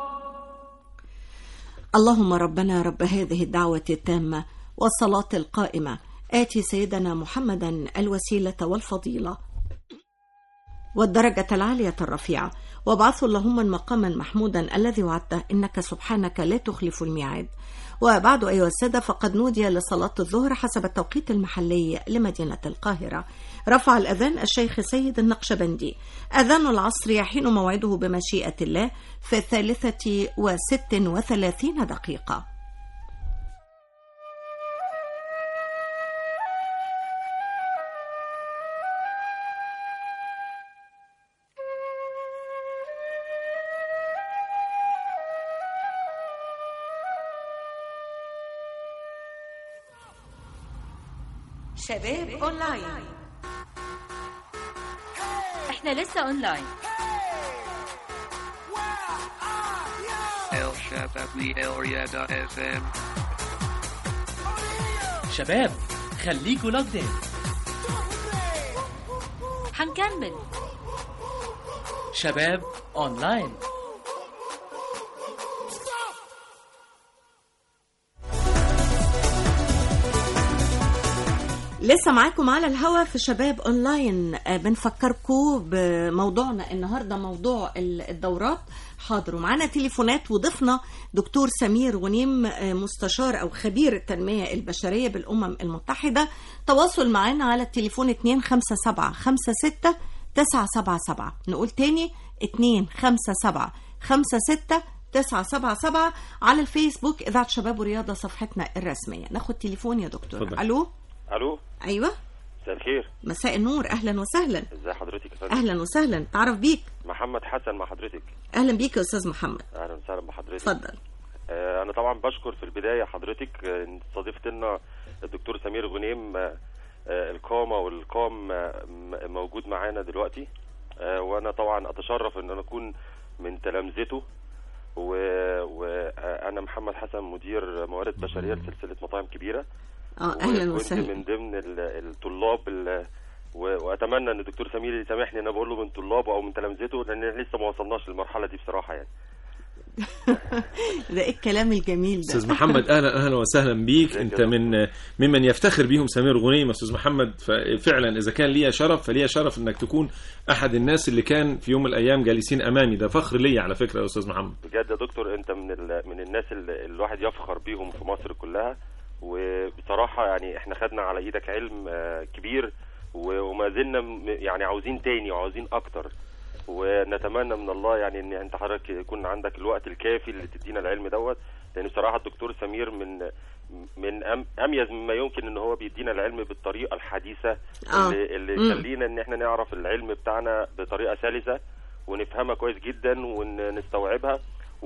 اللهم ربنا رب هذه الدعوة التامة والصلاة القائمة آتي سيدنا محمدا الوسيلة والفضيلة والدرجة العالية الرفيعة وابعثه اللهم المقاما محمودا الذي وعدته إنك سبحانك لا تخلف الميعاد وبعد أيها السادة فقد نودي لصلاة الظهر حسب التوقيت المحلي لمدينة القاهرة رفع الأذان الشيخ سيد النقشبندي أذان العصر يحين موعده بمشيئة الله في الثالثة وست وثلاثين دقيقة
شباب اونلاين
احنا لسه اونلاين
El Shabawi Area FM.
شباب خليكوا لوكد ان
هنكمل
شباب اونلاين
لسه معاكم على الهوا في شباب اونلاين آه، بنفكركم بموضوعنا النهارده موضوع ال- الدورات حاضر ومعانا تليفونات وضيفنا دكتور سمير غنيم آه، مستشار او خبير التنميه البشريه بالامم المتحده تواصل معانا على التليفون 257 56 977 نقول تاني 257 56 977 على الفيسبوك اذاعه شباب ورياضه صفحتنا الرسميه ناخد تليفون يا دكتور
اتفضل.
الو
الو
ايوه
مساء الخير
مساء النور اهلا وسهلا
ازي حضرتك يا فندم
اهلا وسهلا تعرف بيك
محمد حسن مع حضرتك
اهلا بيك يا استاذ محمد
اهلا وسهلا بحضرتك
اتفضل
آه انا طبعا بشكر في البدايه حضرتك آه، ان استضفت لنا الدكتور سمير غنيم آه آه القامه والقام آه م- موجود معانا دلوقتي آه وانا طبعا اتشرف ان انا اكون من تلامذته وانا محمد حسن مدير موارد بشريه لسلسله مطاعم كبيره
اه اهلا
وكنت
وسهلا
من ضمن ال- الطلاب ال- و- واتمنى ان الدكتور سمير يسامحني ان انا بقول له من طلابه او من تلامذته لان لسه ما وصلناش للمرحله دي بصراحه يعني
ده ايه الكلام الجميل ده
استاذ محمد اهلا اهلا وسهلا بيك انت من ممن يفتخر بيهم سمير غنيم استاذ محمد ففعلا اذا كان ليا شرف فليا شرف انك تكون احد الناس اللي كان في يوم من الايام جالسين امامي ده فخر ليا على فكره يا استاذ محمد
بجد يا دكتور انت من ال... من الناس اللي الواحد يفخر بيهم في مصر كلها وبصراحه يعني احنا خدنا على ايدك علم آه، كبير و- وما زلنا م- يعني عاوزين تاني وعاوزين اكتر ونتمنى من الله يعني ان انت حضرتك يكون عندك الوقت الكافي اللي تدينا العلم دوت لان بصراحه الدكتور سمير من من أم اميز مما يمكن ان هو بيدينا العلم بالطريقه الحديثه
آه.
اللي, اللي
مم.
يخلينا ان احنا نعرف العلم بتاعنا بطريقه سلسه ونفهمها كويس جدا ونستوعبها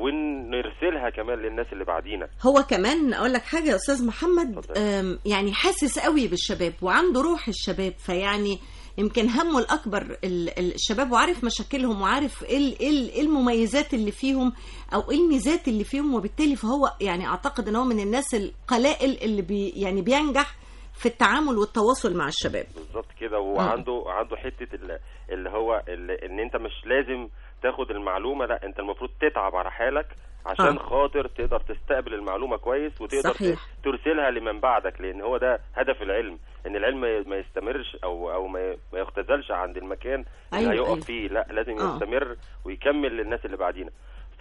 ونرسلها كمان للناس اللي بعدينا
هو كمان اقول لك حاجه يا استاذ محمد أم، يعني حاسس قوي بالشباب وعنده روح الشباب فيعني يمكن همه الاكبر ال- ال- الشباب وعارف مشاكلهم وعارف ايه ال- ايه ال- إيه المميزات اللي فيهم او ايه الميزات اللي فيهم وبالتالي فهو يعني اعتقد ان هو من الناس القلائل اللي بي يعني بينجح في التعامل والتواصل مع الشباب
بالظبط كده هو
آه.
عنده عنده حته ال- اللي هو اللي ان انت مش لازم تاخد المعلومه لا انت المفروض تتعب على حالك عشان
آه.
خاطر تقدر تستقبل المعلومه كويس وتقدر
صحيح.
ت- ترسلها لمن بعدك لان هو ده هدف العلم ان العلم ما- ما يستمرش او او ما ما يختزلش عند المكان اللي
أيوة،
هيقف
أيوة.
فيه لا لازم
آه.
يستمر ويكمل للناس اللي بعدينا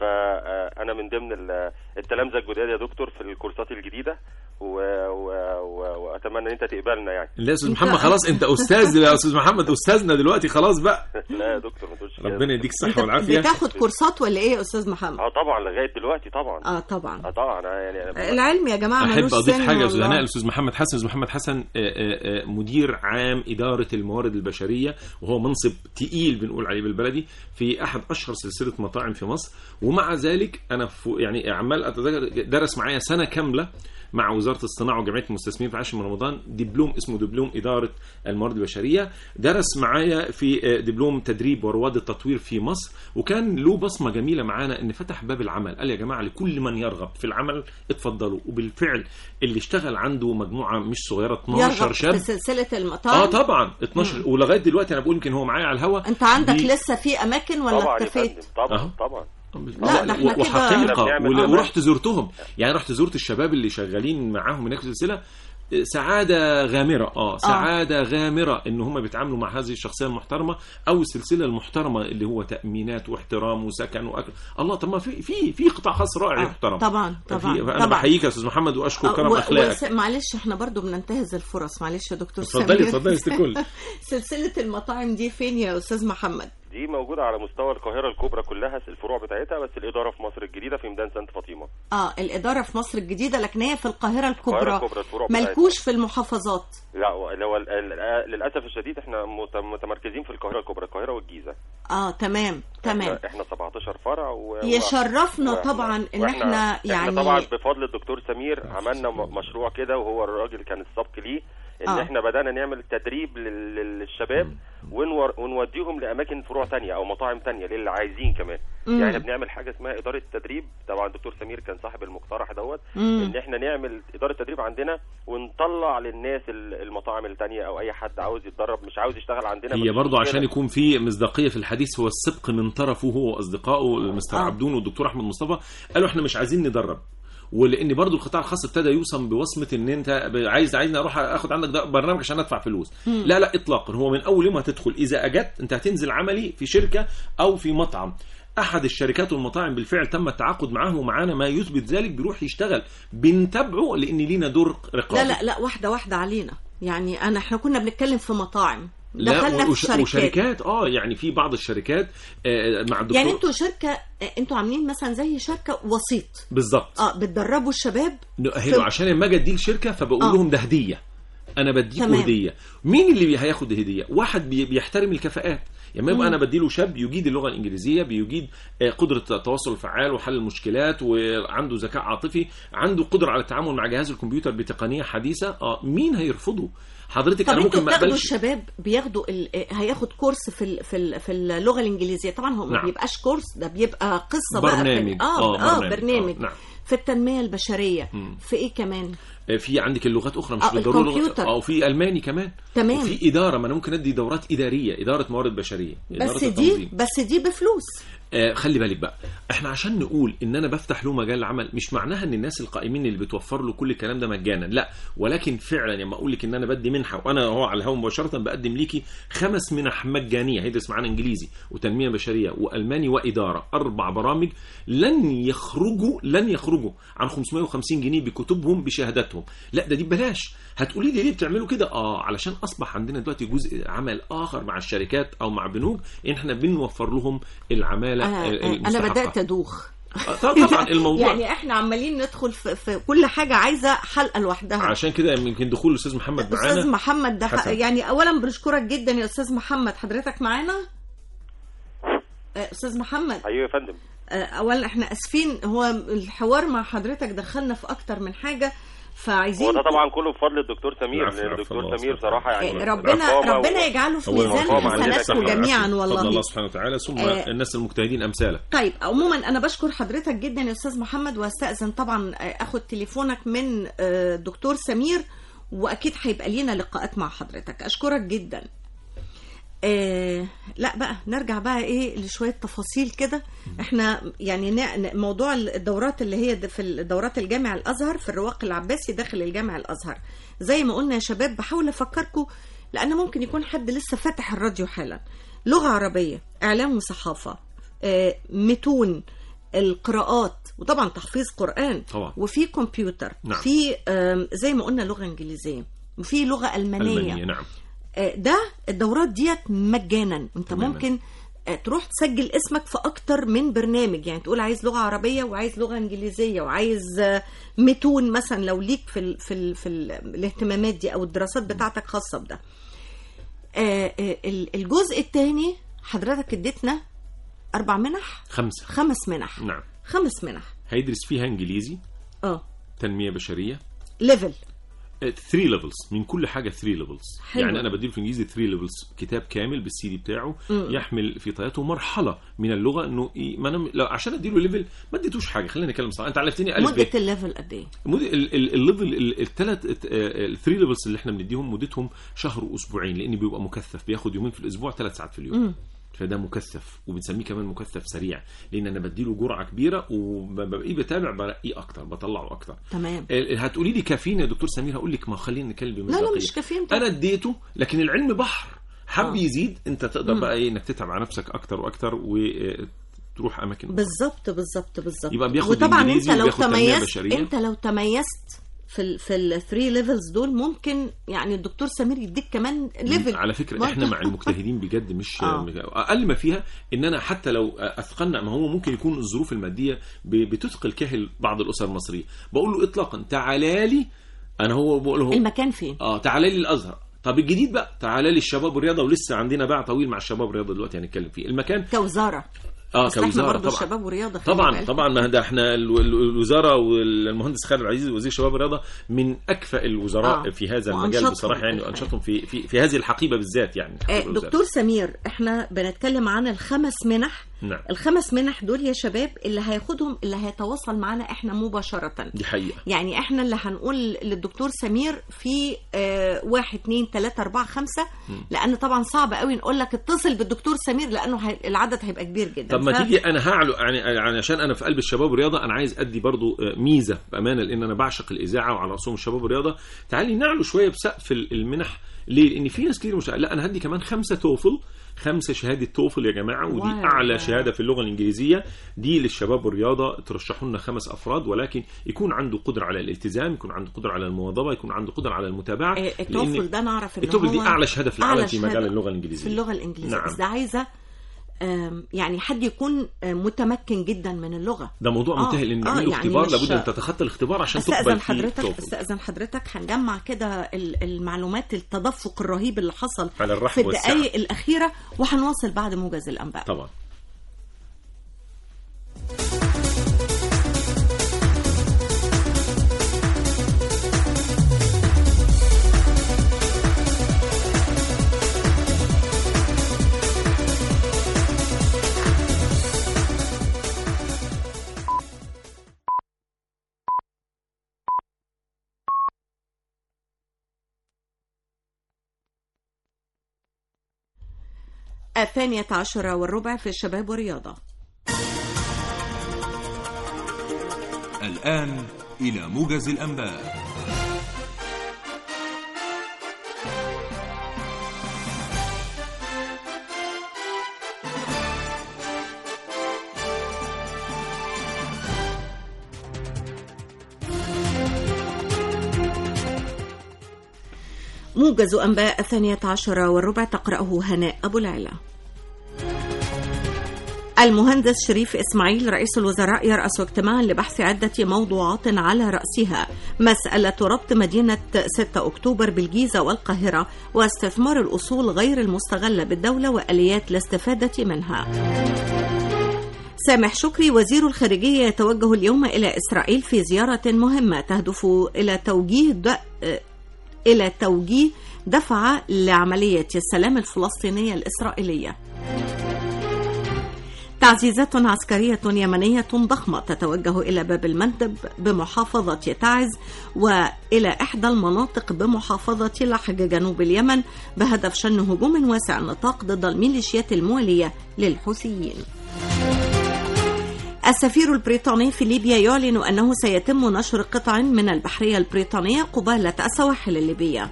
فانا من ضمن ال- التلامذه الجداد يا دكتور في الكورسات الجديده و... و... و... واتمنى ان انت تقبلنا يعني
لا يا استاذ محمد خلاص انت استاذ يا استاذ محمد استاذنا دلوقتي خلاص بقى
لا يا دكتور ما تقولش كده.
ربنا يديك الصحه
انت
والعافيه
بتاخد كورسات ولا ايه يا استاذ محمد
اه طبعا لغايه دلوقتي طبعا
اه طبعا
اه طبعا أنا يعني أنا
العلم يا جماعه
احب
ملوش
اضيف
سن
حاجه يا استاذ
والله.
هناء الاستاذ محمد حسن استاذ محمد حسن آه، آه، آه، مدير عام اداره الموارد البشريه وهو منصب تقيل بنقول عليه بالبلدي في احد اشهر سلسله مطاعم في مصر ومع ذلك انا فو- يعني عمال اتذكر درس معايا سنه كامله مع وزاره الصناعه وجمعيه المستثمرين في عاشر من رمضان دبلوم اسمه دبلوم اداره الموارد البشريه درس معايا في آه، دبلوم تدريب ورواد التطوير في مصر وكان له بصمه جميله معانا ان فتح باب العمل قال يا جماعه لكل من يرغب في العمل اتفضلوا وبالفعل اللي اشتغل عنده مجموعه مش صغيره 12
يرغب
شاب
في سلسله المطاعم
اه طبعا 12 ولغايه دلوقتي انا بقول يمكن هو معايا على الهوا
انت عندك
دي-
لسه في اماكن ولا
طبعا يا
اكتفيت
فندم طبعا
أهو.
طبعا
لا، ده احنا كده-
وحقيقه
بنعمل
ول-
عمل.
ورحت زرتهم يعني رحت زرت الشباب اللي شغالين معاهم هناك في السلسله سعادة غامرة اه سعادة غامرة ان هم بيتعاملوا مع هذه الشخصية المحترمة او السلسلة المحترمة اللي هو تأمينات واحترام وسكن واكل الله طب ما في في في قطاع خاص رائع
آه،
يحترم
طبعا طبعا
في- انا
طبعا
بحييك يا استاذ محمد واشكر كرم
و-
اخلاقك
وس- معلش احنا برضو بننتهز الفرص معلش يا دكتور
اتفضلي
سمير.
اتفضلي يا ست الكل
سلسله المطاعم دي فين يا استاذ محمد
دي موجوده على مستوى القاهره الكبرى كلها الفروع بتاعتها بس الاداره في مصر الجديده في ميدان سانت فاطمه
اه الاداره في مصر الجديده لكن هي في القاهره
القاهرة
الكبرى
الكبرى الفروع بتاعتها.
ملكوش في المحافظات
لا اللي هو ال- ال- للاسف الشديد احنا مت- متمركزين في القاهره الكبرى القاهره والجيزه
اه تمام تمام
احنا, احنا 17 فرع و...
يشرفنا
و-
طبعا ان
وإحنا-
احنا يعني
احنا طبعا بفضل الدكتور سمير عملنا م- مشروع كده وهو الراجل كان السبق ليه ان
آه.
احنا بدانا نعمل تدريب لل- لل- للشباب ونور ونوديهم لاماكن فروع تانية او مطاعم تانية للي عايزين كمان
مم.
يعني احنا بنعمل حاجه اسمها اداره تدريب طبعا الدكتور سمير كان صاحب المقترح دوت
مم.
ان احنا نعمل اداره تدريب عندنا ونطلع للناس ال- المطاعم التانية او اي حد عاوز يتدرب مش عاوز يشتغل عندنا
هي
مفيش
برضو
مشكلة.
عشان يكون في مصداقيه في الحديث هو السبق من طرفه هو واصدقائه المستر
آه.
عبدون والدكتور احمد مصطفى قالوا احنا مش عايزين ندرب ولان برضو القطاع الخاص ابتدى يوصم بوصمه ان انت ب- عايز عايزني اروح اخد عندك ده برنامج عشان ادفع فلوس
مم.
لا لا اطلاقا هو من اول يوم هتدخل اذا اجت انت هتنزل عملي في شركه او في مطعم احد الشركات والمطاعم بالفعل تم التعاقد معاه ومعانا ما يثبت ذلك بيروح يشتغل بنتابعه لان لينا دور رقابي
لا لا لا واحده واحده علينا يعني انا احنا كنا بنتكلم في مطاعم
لا
دخلنا في
وش-
شركات
وشركات اه يعني في بعض الشركات آه مع الدكتور
يعني انتوا شركه انتوا عاملين مثلا زي شركه وسيط
بالظبط
اه بتدربوا الشباب
نؤهله
في-
عشان لما اجي اديه الشركه فبقول
آه.
لهم ده هديه انا بديكوا
تمام.
هديه مين اللي بي- هياخد هديه واحد بي- بيحترم الكفاءات يعني
مم.
يبقى انا بديله شاب يجيد اللغه الانجليزيه بيجيد آه، قدره التواصل الفعال وحل المشكلات وعنده ذكاء عاطفي عنده قدره على التعامل مع جهاز الكمبيوتر بتقنيه حديثه اه مين هيرفضه حضرتك
طب
انا
انتوا
ممكن ما
بتاخدوا
اقبلش
الشباب بياخدوا ال... هياخد كورس في ال... في ال... في اللغه الانجليزيه طبعا هو ما
نعم.
بيبقاش كورس ده بيبقى قصه بقى
برنامج.
في... اه
آه،
اه
برنامج.
برنامج
آه، نعم.
في التنميه البشريه
مم.
في ايه كمان
آه، في عندك اللغات اخرى مش
آه،
بالضروره
الكمبيوتر.
او في الماني كمان
تمام.
وفي اداره ما انا ممكن ادي دورات اداريه اداره موارد بشريه إدارة
بس
التنظيم.
دي بس دي بفلوس
آه خلي بالك بقى احنا عشان نقول ان انا بفتح له مجال عمل مش معناها ان الناس القائمين اللي بتوفر له كل الكلام ده مجانا لا ولكن فعلا لما اقول لك ان انا بدي منحه وانا هو على الهواء مباشره بقدم ليكي خمس منح مجانيه هيدرس معانا انجليزي وتنميه بشريه والماني واداره اربع برامج لن يخرجوا لن يخرجوا عن 550 جنيه بكتبهم بشهاداتهم لا ده دي ببلاش هتقولي لي ليه بتعملوا كده اه علشان اصبح عندنا دلوقتي جزء عمل اخر مع الشركات او مع بنوك ان احنا بنوفر لهم العماله
انا, أنا
المستحقة.
بدات ادوخ
آه، طبعا الموضوع
يعني احنا عمالين ندخل في, في كل حاجه عايزه حلقه لوحدها
عشان كده يمكن دخول الاستاذ محمد معانا
استاذ محمد ده ح-
حسن.
يعني اولا بنشكرك جدا يا استاذ محمد حضرتك معانا آه، استاذ محمد
ايوه يا فندم
آه، اولا احنا اسفين هو الحوار مع حضرتك دخلنا في اكتر من حاجه فعايزين
هو ده طبعا كله بفضل الدكتور سمير
العفو،
لأن
العفو،
الدكتور
الله
سمير
يسلمك.
صراحه يعني
آه، ربنا
الرقابة
ربنا
و-
يجعله في
هو
ميزان
المقام علينا
حسناتكم
كلنا.
جميعا
فضل الله
والله
سبحانه وتعالى ثم
آه.
الناس المجتهدين امثالك
طيب عموما انا بشكر حضرتك جدا يا استاذ محمد واستاذن طبعا آه، اخد تليفونك من آه، دكتور سمير واكيد هيبقى لينا لقاءات مع حضرتك اشكرك جدا آه لا بقى نرجع بقى ايه لشويه تفاصيل كده احنا يعني ن- ن- موضوع الدورات اللي هي د- في الدورات الجامع الازهر في الرواق العباسي داخل الجامع الازهر زي ما قلنا يا شباب بحاول افكركم لان ممكن يكون حد لسه فاتح الراديو حالا لغه عربيه اعلام وصحافه آه متون القراءات وطبعا تحفيظ قران
طبعا.
وفي كمبيوتر
نعم.
في آم، زي ما قلنا لغه انجليزيه وفي لغه المانيه,
المانيه نعم
آه، ده الدورات ديت مجانا انت
تماماً.
ممكن آه، تروح تسجل اسمك في اكتر من برنامج يعني تقول عايز لغه عربيه وعايز لغه انجليزيه وعايز آه، متون مثلا لو ليك في ال في ال في ال الاهتمامات دي او الدراسات بتاعتك خاصه بده آه، آه، ال- الجزء الثاني حضرتك اديتنا اربع منح
خمسه
خمس منح
نعم
خمس منح
هيدرس فيها انجليزي
اه
تنميه بشريه
ليفل
3 ليفلز من كل حاجه 3 ليفلز
حلو.
يعني انا بديله في الانجليزي 3 ليفلز كتاب كامل بالسي دي بتاعه
مم.
يحمل في طياته مرحله من اللغه انه ي- ما انا لو عشان اديله ليفل ما اديتوش حاجه خلينا نتكلم صح انت علمتني الف ب
مده الليفل قد ايه
مد... ال- ال- الليفل الثلاث الثري ليفلز اللي احنا بنديهم مدتهم شهر واسبوعين لان بيبقى مكثف بياخد يومين في الاسبوع ثلاث ساعات في اليوم
مم.
فده مكثف وبنسميه كمان مكثف سريع لان انا بديله جرعه كبيره وببقيه بتابع برقيه اكتر بطلعه اكتر
تمام
ال- هتقولي لي كافيين يا دكتور سمير هقول لك ما خلينا نتكلم
لا لا
بمصداقية.
مش كافيين طبعا.
انا اديته لكن العلم بحر حب
آه.
يزيد انت تقدر
مم.
بقى ايه انك تتعب على نفسك اكتر واكتر وتروح اماكن أخرى.
بالظبط بالظبط بالظبط
يبقى بياخد
وطبعا انت
إنجليزي
لو
وبياخد تنمية
تميزت
بشرية.
انت لو تميزت في ال في الثري ليفلز دول ممكن يعني الدكتور سمير يديك كمان ليفل
على فكره
برضه.
احنا مع المجتهدين بجد مش
آه.
اقل ما فيها ان انا حتى لو اثقلنا ما هو ممكن يكون الظروف الماديه ب- بتثقل كاهل بعض الاسر المصريه بقول له اطلاقا تعالى لي انا هو بقول له
المكان فين
اه تعالى لي الازهر طب الجديد بقى تعالى لي الشباب والرياضه ولسه عندنا باع طويل مع الشباب والرياضه دلوقتي هنتكلم فيه المكان
كوزاره
اه
أصل احنا
كوزاره
برضه
طبعا
الشباب ورياضه خلي
طبعا
بالك.
طبعا ما ده احنا ال- ال- الوزاره والمهندس خالد العزيز وزير الشباب والرياضه من اكفأ الوزراء
آه.
في هذا المجال
وأنشطهم
بصراحه يعني
الحقيقة.
وانشطهم في في في هذه الحقيبه بالذات يعني
آه،
الوزارة.
دكتور سمير احنا بنتكلم عن الخمس منح
نعم
الخمس منح دول يا شباب اللي هياخدهم اللي هيتواصل معانا احنا مباشره
دي حقيقه
يعني احنا اللي هنقول للدكتور سمير في آه واحد اتنين تلاتة اربعة خمسة
مم.
لان طبعا صعب قوي نقول لك اتصل بالدكتور سمير لانه هي العدد هيبقى كبير جدا
طب ما
ف-
تيجي انا هعلو يعني يعني عشان انا في قلب الشباب والرياضه انا عايز ادي برضو آه، ميزه بامانه لان انا بعشق الاذاعه وعلى راسهم الشباب والرياضه تعالي نعلو شويه بسقف ال- المنح ليه؟ لان في ناس كتير مش لا انا هدي كمان خمسه توفل خمسه شهاده توفل يا جماعه ودي
واو.
اعلى شهاده في اللغه الانجليزيه دي للشباب والرياضه ترشحوا لنا خمس افراد ولكن يكون عنده قدره على الالتزام يكون عنده قدره على المواظبه يكون عنده قدره على المتابعه
آه،
لأن
التوفل ده نعرف ان
التوفل دي
هو
اعلى شهاده في
أعلى
العالم في مجال
شهادة
اللغه
في
الانجليزيه
اللغه الانجليزيه
نعم.
بس ده عايزه آم، يعني حد يكون آه، متمكن جدا من اللغه
ده موضوع
آه،
منتهي لان
آه،
نعمله
يعني
اختبار
مش-
لابد ان تتخطى الاختبار عشان تقبل
استاذن
في
حضرتك
توفل.
استاذن حضرتك هنجمع كده ال- المعلومات التدفق الرهيب اللي حصل
على الرحب
في
والسعة.
الدقائق الاخيره وهنواصل بعد موجز الانباء
طبعا
الثانية عشرة والربع في الشباب والرياضة
الآن إلى موجز الأنباء
موجز أنباء الثانية عشرة والربع تقرأه هناء أبو العلا المهندس شريف إسماعيل رئيس الوزراء يرأس اجتماعا لبحث عدة موضوعات على رأسها مسألة ربط مدينة 6 أكتوبر بالجيزة والقاهرة واستثمار الأصول غير المستغلة بالدولة وآليات الاستفادة منها سامح شكري وزير الخارجية يتوجه اليوم إلى إسرائيل في زيارة مهمة تهدف إلى توجيه د... إلى توجيه دفع لعملية السلام الفلسطينية الإسرائيلية تعزيزات عسكرية يمنية ضخمة تتوجه إلى باب المندب بمحافظة تعز وإلى إحدى المناطق بمحافظة لحج جنوب اليمن بهدف شن هجوم واسع النطاق ضد الميليشيات الموالية للحوثيين. السفير البريطاني في ليبيا يعلن أنه سيتم نشر قطع من البحرية البريطانية قبالة السواحل الليبية.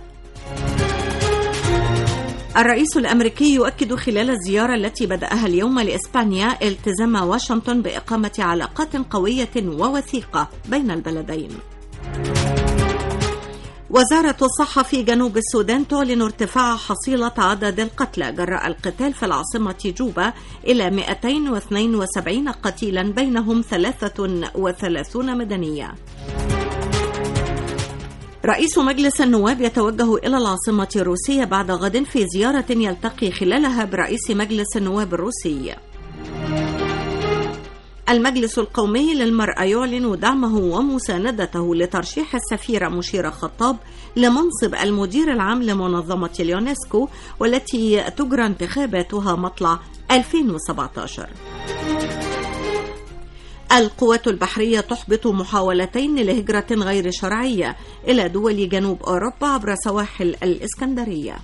الرئيس الامريكي يؤكد خلال الزياره التي بداها اليوم لاسبانيا التزام واشنطن باقامه علاقات قويه ووثيقه بين البلدين. وزارة الصحة في جنوب السودان تعلن ارتفاع حصيلة عدد القتلى جراء القتال في العاصمة جوبا إلى 272 قتيلا بينهم 33 مدنية. رئيس مجلس النواب يتوجه إلى العاصمة الروسية بعد غد في زيارة يلتقي خلالها برئيس مجلس النواب الروسي. المجلس القومي للمرأة يعلن دعمه ومساندته لترشيح السفيرة مشيرة خطاب لمنصب المدير العام لمنظمة اليونسكو والتي تجرى انتخاباتها مطلع 2017. القوات البحرية تحبط محاولتين لهجرة غير شرعية إلى دول جنوب أوروبا عبر سواحل الإسكندرية.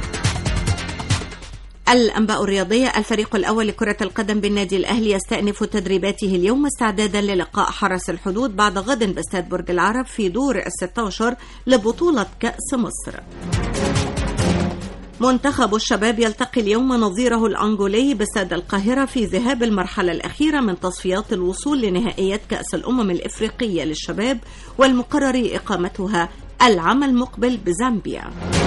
الأنباء الرياضية الفريق الأول لكرة القدم بالنادي الأهلي يستأنف تدريباته اليوم استعدادا للقاء حرس الحدود بعد غد باستاد برج العرب في دور الستاشر لبطولة كأس مصر. منتخب الشباب يلتقي اليوم نظيره الأنجولي باستاد القاهرة في ذهاب المرحلة الأخيرة من تصفيات الوصول لنهائيات كأس الأمم الإفريقية للشباب والمقرر إقامتها العام المقبل بزامبيا.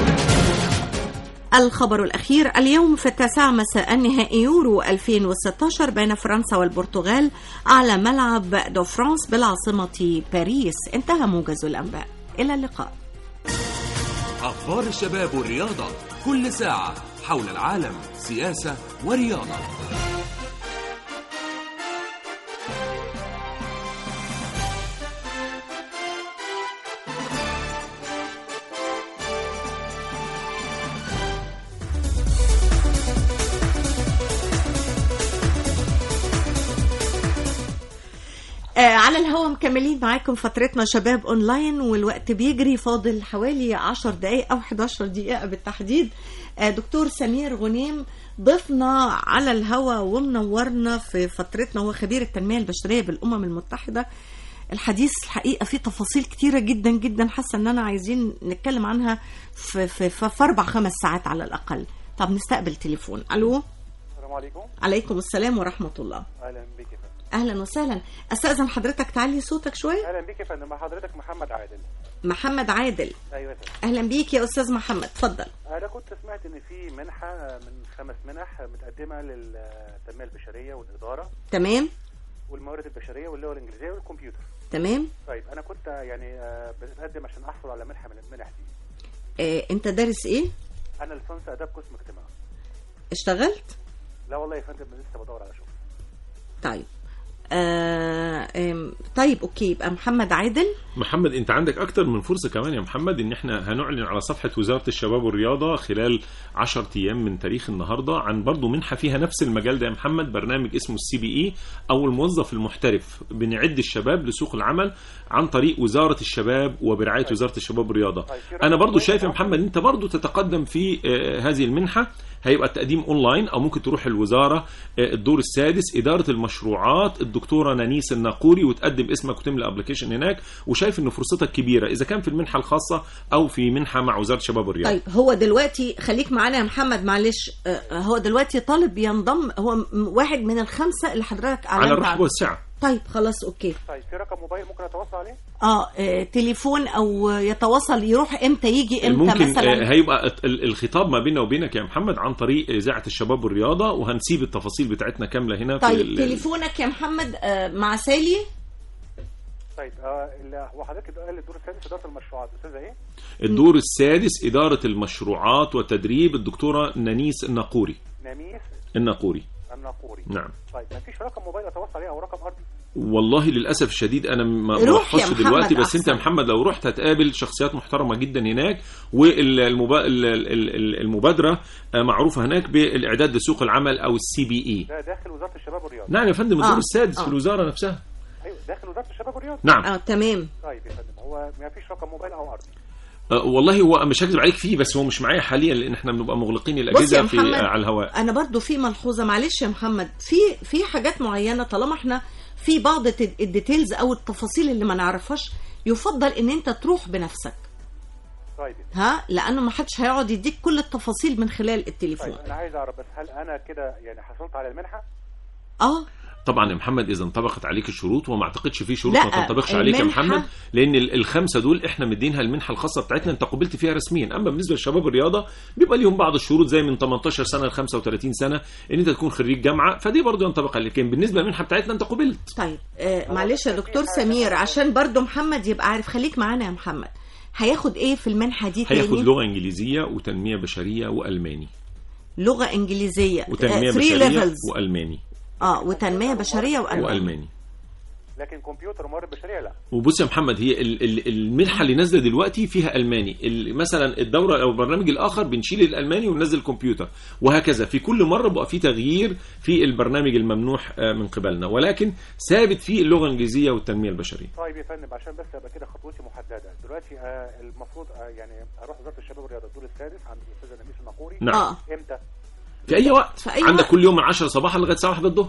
الخبر الأخير اليوم في التاسعة مساء نهائي يورو 2016 بين فرنسا والبرتغال على ملعب دو فرانس بالعاصمة باريس انتهى موجز الأنباء إلى اللقاء
أخبار الشباب والرياضة كل ساعة حول العالم سياسة ورياضة
آه على الهوا مكملين معاكم فترتنا شباب اونلاين والوقت بيجري فاضل حوالي 10 دقائق او 11 دقيقه بالتحديد آه دكتور سمير غنيم ضيفنا على الهوا ومنورنا في فترتنا هو خبير التنميه البشريه بالامم المتحده الحديث الحقيقه فيه تفاصيل كتيره جدا جدا حاسه ان انا عايزين نتكلم عنها في, في, في, في اربع خمس ساعات على الاقل طب نستقبل تليفون الو
السلام عليكم
عليكم السلام ورحمه الله
اهلا بك يا فندم
اهلا وسهلا استاذن حضرتك تعلي صوتك شويه
اهلا بك يا فندم مع حضرتك محمد عادل
محمد عادل
ايوه يا فندم
اهلا بيك يا استاذ محمد اتفضل
انا كنت سمعت ان في منحه من خمس منح متقدمه للتنميه البشريه والاداره
تمام
والموارد البشريه واللغه الانجليزيه والكمبيوتر
تمام
طيب انا كنت يعني آه، بتقدم عشان احصل على منحه من المنح دي
آه انت دارس ايه
انا لسانس اداب قسم اجتماع
اشتغلت
لا والله يا فندم لسه بدور على شغل
طيب آه آم، طيب اوكي يبقى محمد عادل
محمد انت عندك اكتر من فرصه كمان يا محمد ان احنا هنعلن على صفحه وزاره الشباب والرياضه خلال 10 ايام من تاريخ النهارده عن برضو منحه فيها نفس المجال ده يا محمد برنامج اسمه السي بي اي او الموظف المحترف بنعد الشباب لسوق العمل عن طريق وزاره الشباب وبرعايه وزاره الشباب والرياضه انا برضو شايف يا محمد انت برضو تتقدم في آه، هذه المنحه هيبقى التقديم اونلاين او ممكن تروح الوزاره آه، الدور السادس اداره المشروعات الدكتوره نانيس الناقوري وتقدم اسمك وتملى ابلكيشن هناك وشايف ان فرصتك كبيره اذا كان في المنحه الخاصه او في منحه مع وزاره الشباب والرياضه
طيب هو دلوقتي خليك معانا يا محمد معلش آه، هو دلوقتي طالب ينضم هو م- واحد من الخمسه اللي حضرتك
على
اعلنت
الرحب
عنهم.
والسعه
طيب خلاص اوكي
طيب في رقم موبايل ممكن اتواصل عليه
اه آه، تليفون او يتواصل يروح امتى يجي امتى
ممكن
مثلا
آه، هيبقى الت- ال- الخطاب ما بيننا وبينك يا محمد عن طريق اذاعه الشباب والرياضه وهنسيب التفاصيل بتاعتنا كامله هنا في
طيب
ال-
تليفونك يا محمد آه، مع سالي
طيب آه ال- هو حضرتك قال الدور السادس اداره المشروعات استاذه ايه؟
الدور السادس اداره المشروعات والتدريب الدكتوره نانيس الناقوري
نميس
الناقوري
الناقوري
نعم
طيب ما فيش رقم موبايل اتواصل عليه او رقم ارضي
والله للاسف الشديد انا ما ما
روح يا
بحفظش
محمد
دلوقتي بس
أحسن.
انت يا محمد لو رحت هتقابل شخصيات محترمه جدا هناك والمبادره معروفه هناك بالاعداد لسوق العمل او السي بي اي
ده داخل وزاره الشباب والرياضه
نعم يا فندم الدور
آه،
السادس
آه.
في الوزاره نفسها
ايوه داخل وزاره الشباب والرياضه
نعم
اه تمام
طيب يا فندم هو ما فيش رقم موبايل او ارضي
أه، والله هو مش هكذب عليك فيه بس هو مش معايا حاليا لان احنا بنبقى مغلقين
بص يا
الاجهزه في
محمد
على الهواء
انا برضو في ملحوظه معلش يا محمد في في حاجات معينه طالما احنا في بعض الت- الديتيلز او التفاصيل اللي ما نعرفهاش يفضل ان انت تروح بنفسك
طيب
ها لانه ما حدش هيقعد يديك كل التفاصيل من خلال التليفون
طيب انا عايز اعرف بس هل انا كده يعني حصلت على المنحه؟
اه
طبعا يا محمد اذا انطبقت عليك الشروط وما اعتقدش في شروط
لا،
ما تنطبقش عليك يا
المنحة-
محمد لان ال- الخمسه دول احنا مدينها المنحه الخاصه بتاعتنا انت قبلت فيها رسميا اما بالنسبه لشباب الرياضه بيبقى ليهم بعض الشروط زي من 18 سنه ل 35 سنه ان انت تكون خريج جامعه فدي برضه ينطبق عليك لكن بالنسبه للمنحه بتاعتنا انت قبلت
طيب آه معلش يا دكتور سمير عشان برضو محمد يبقى عارف خليك معانا يا محمد هياخد ايه في المنحه دي
هياخد
تاني
لغه انجليزيه وتنميه بشريه والماني
لغه انجليزيه
وتنميه
3
بشريه
ليفلز
والماني
اه وتنميه بشريه والماني
والماني
لكن كمبيوتر وموارد بشريه لا
وبص يا محمد هي ال- ال- المنحه اللي نازله دلوقتي فيها الماني ال- مثلا الدوره او البرنامج الاخر بنشيل الالماني وننزل كمبيوتر وهكذا في كل مره بقى في تغيير في البرنامج الممنوح آه، من قبلنا ولكن ثابت في اللغه الانجليزيه والتنميه البشريه
طيب يا فندم عشان بس ابقى كده خطوتي محدده دلوقتي آه المفروض آه يعني اروح وزاره الشباب والرياضه الدور السادس عند الاستاذه نميس الناقوري
نعم. آه.
امتى؟
في اي وقت
في أي
عندك
وقت.
كل يوم من 10 صباحا لغايه الساعه 1 الظهر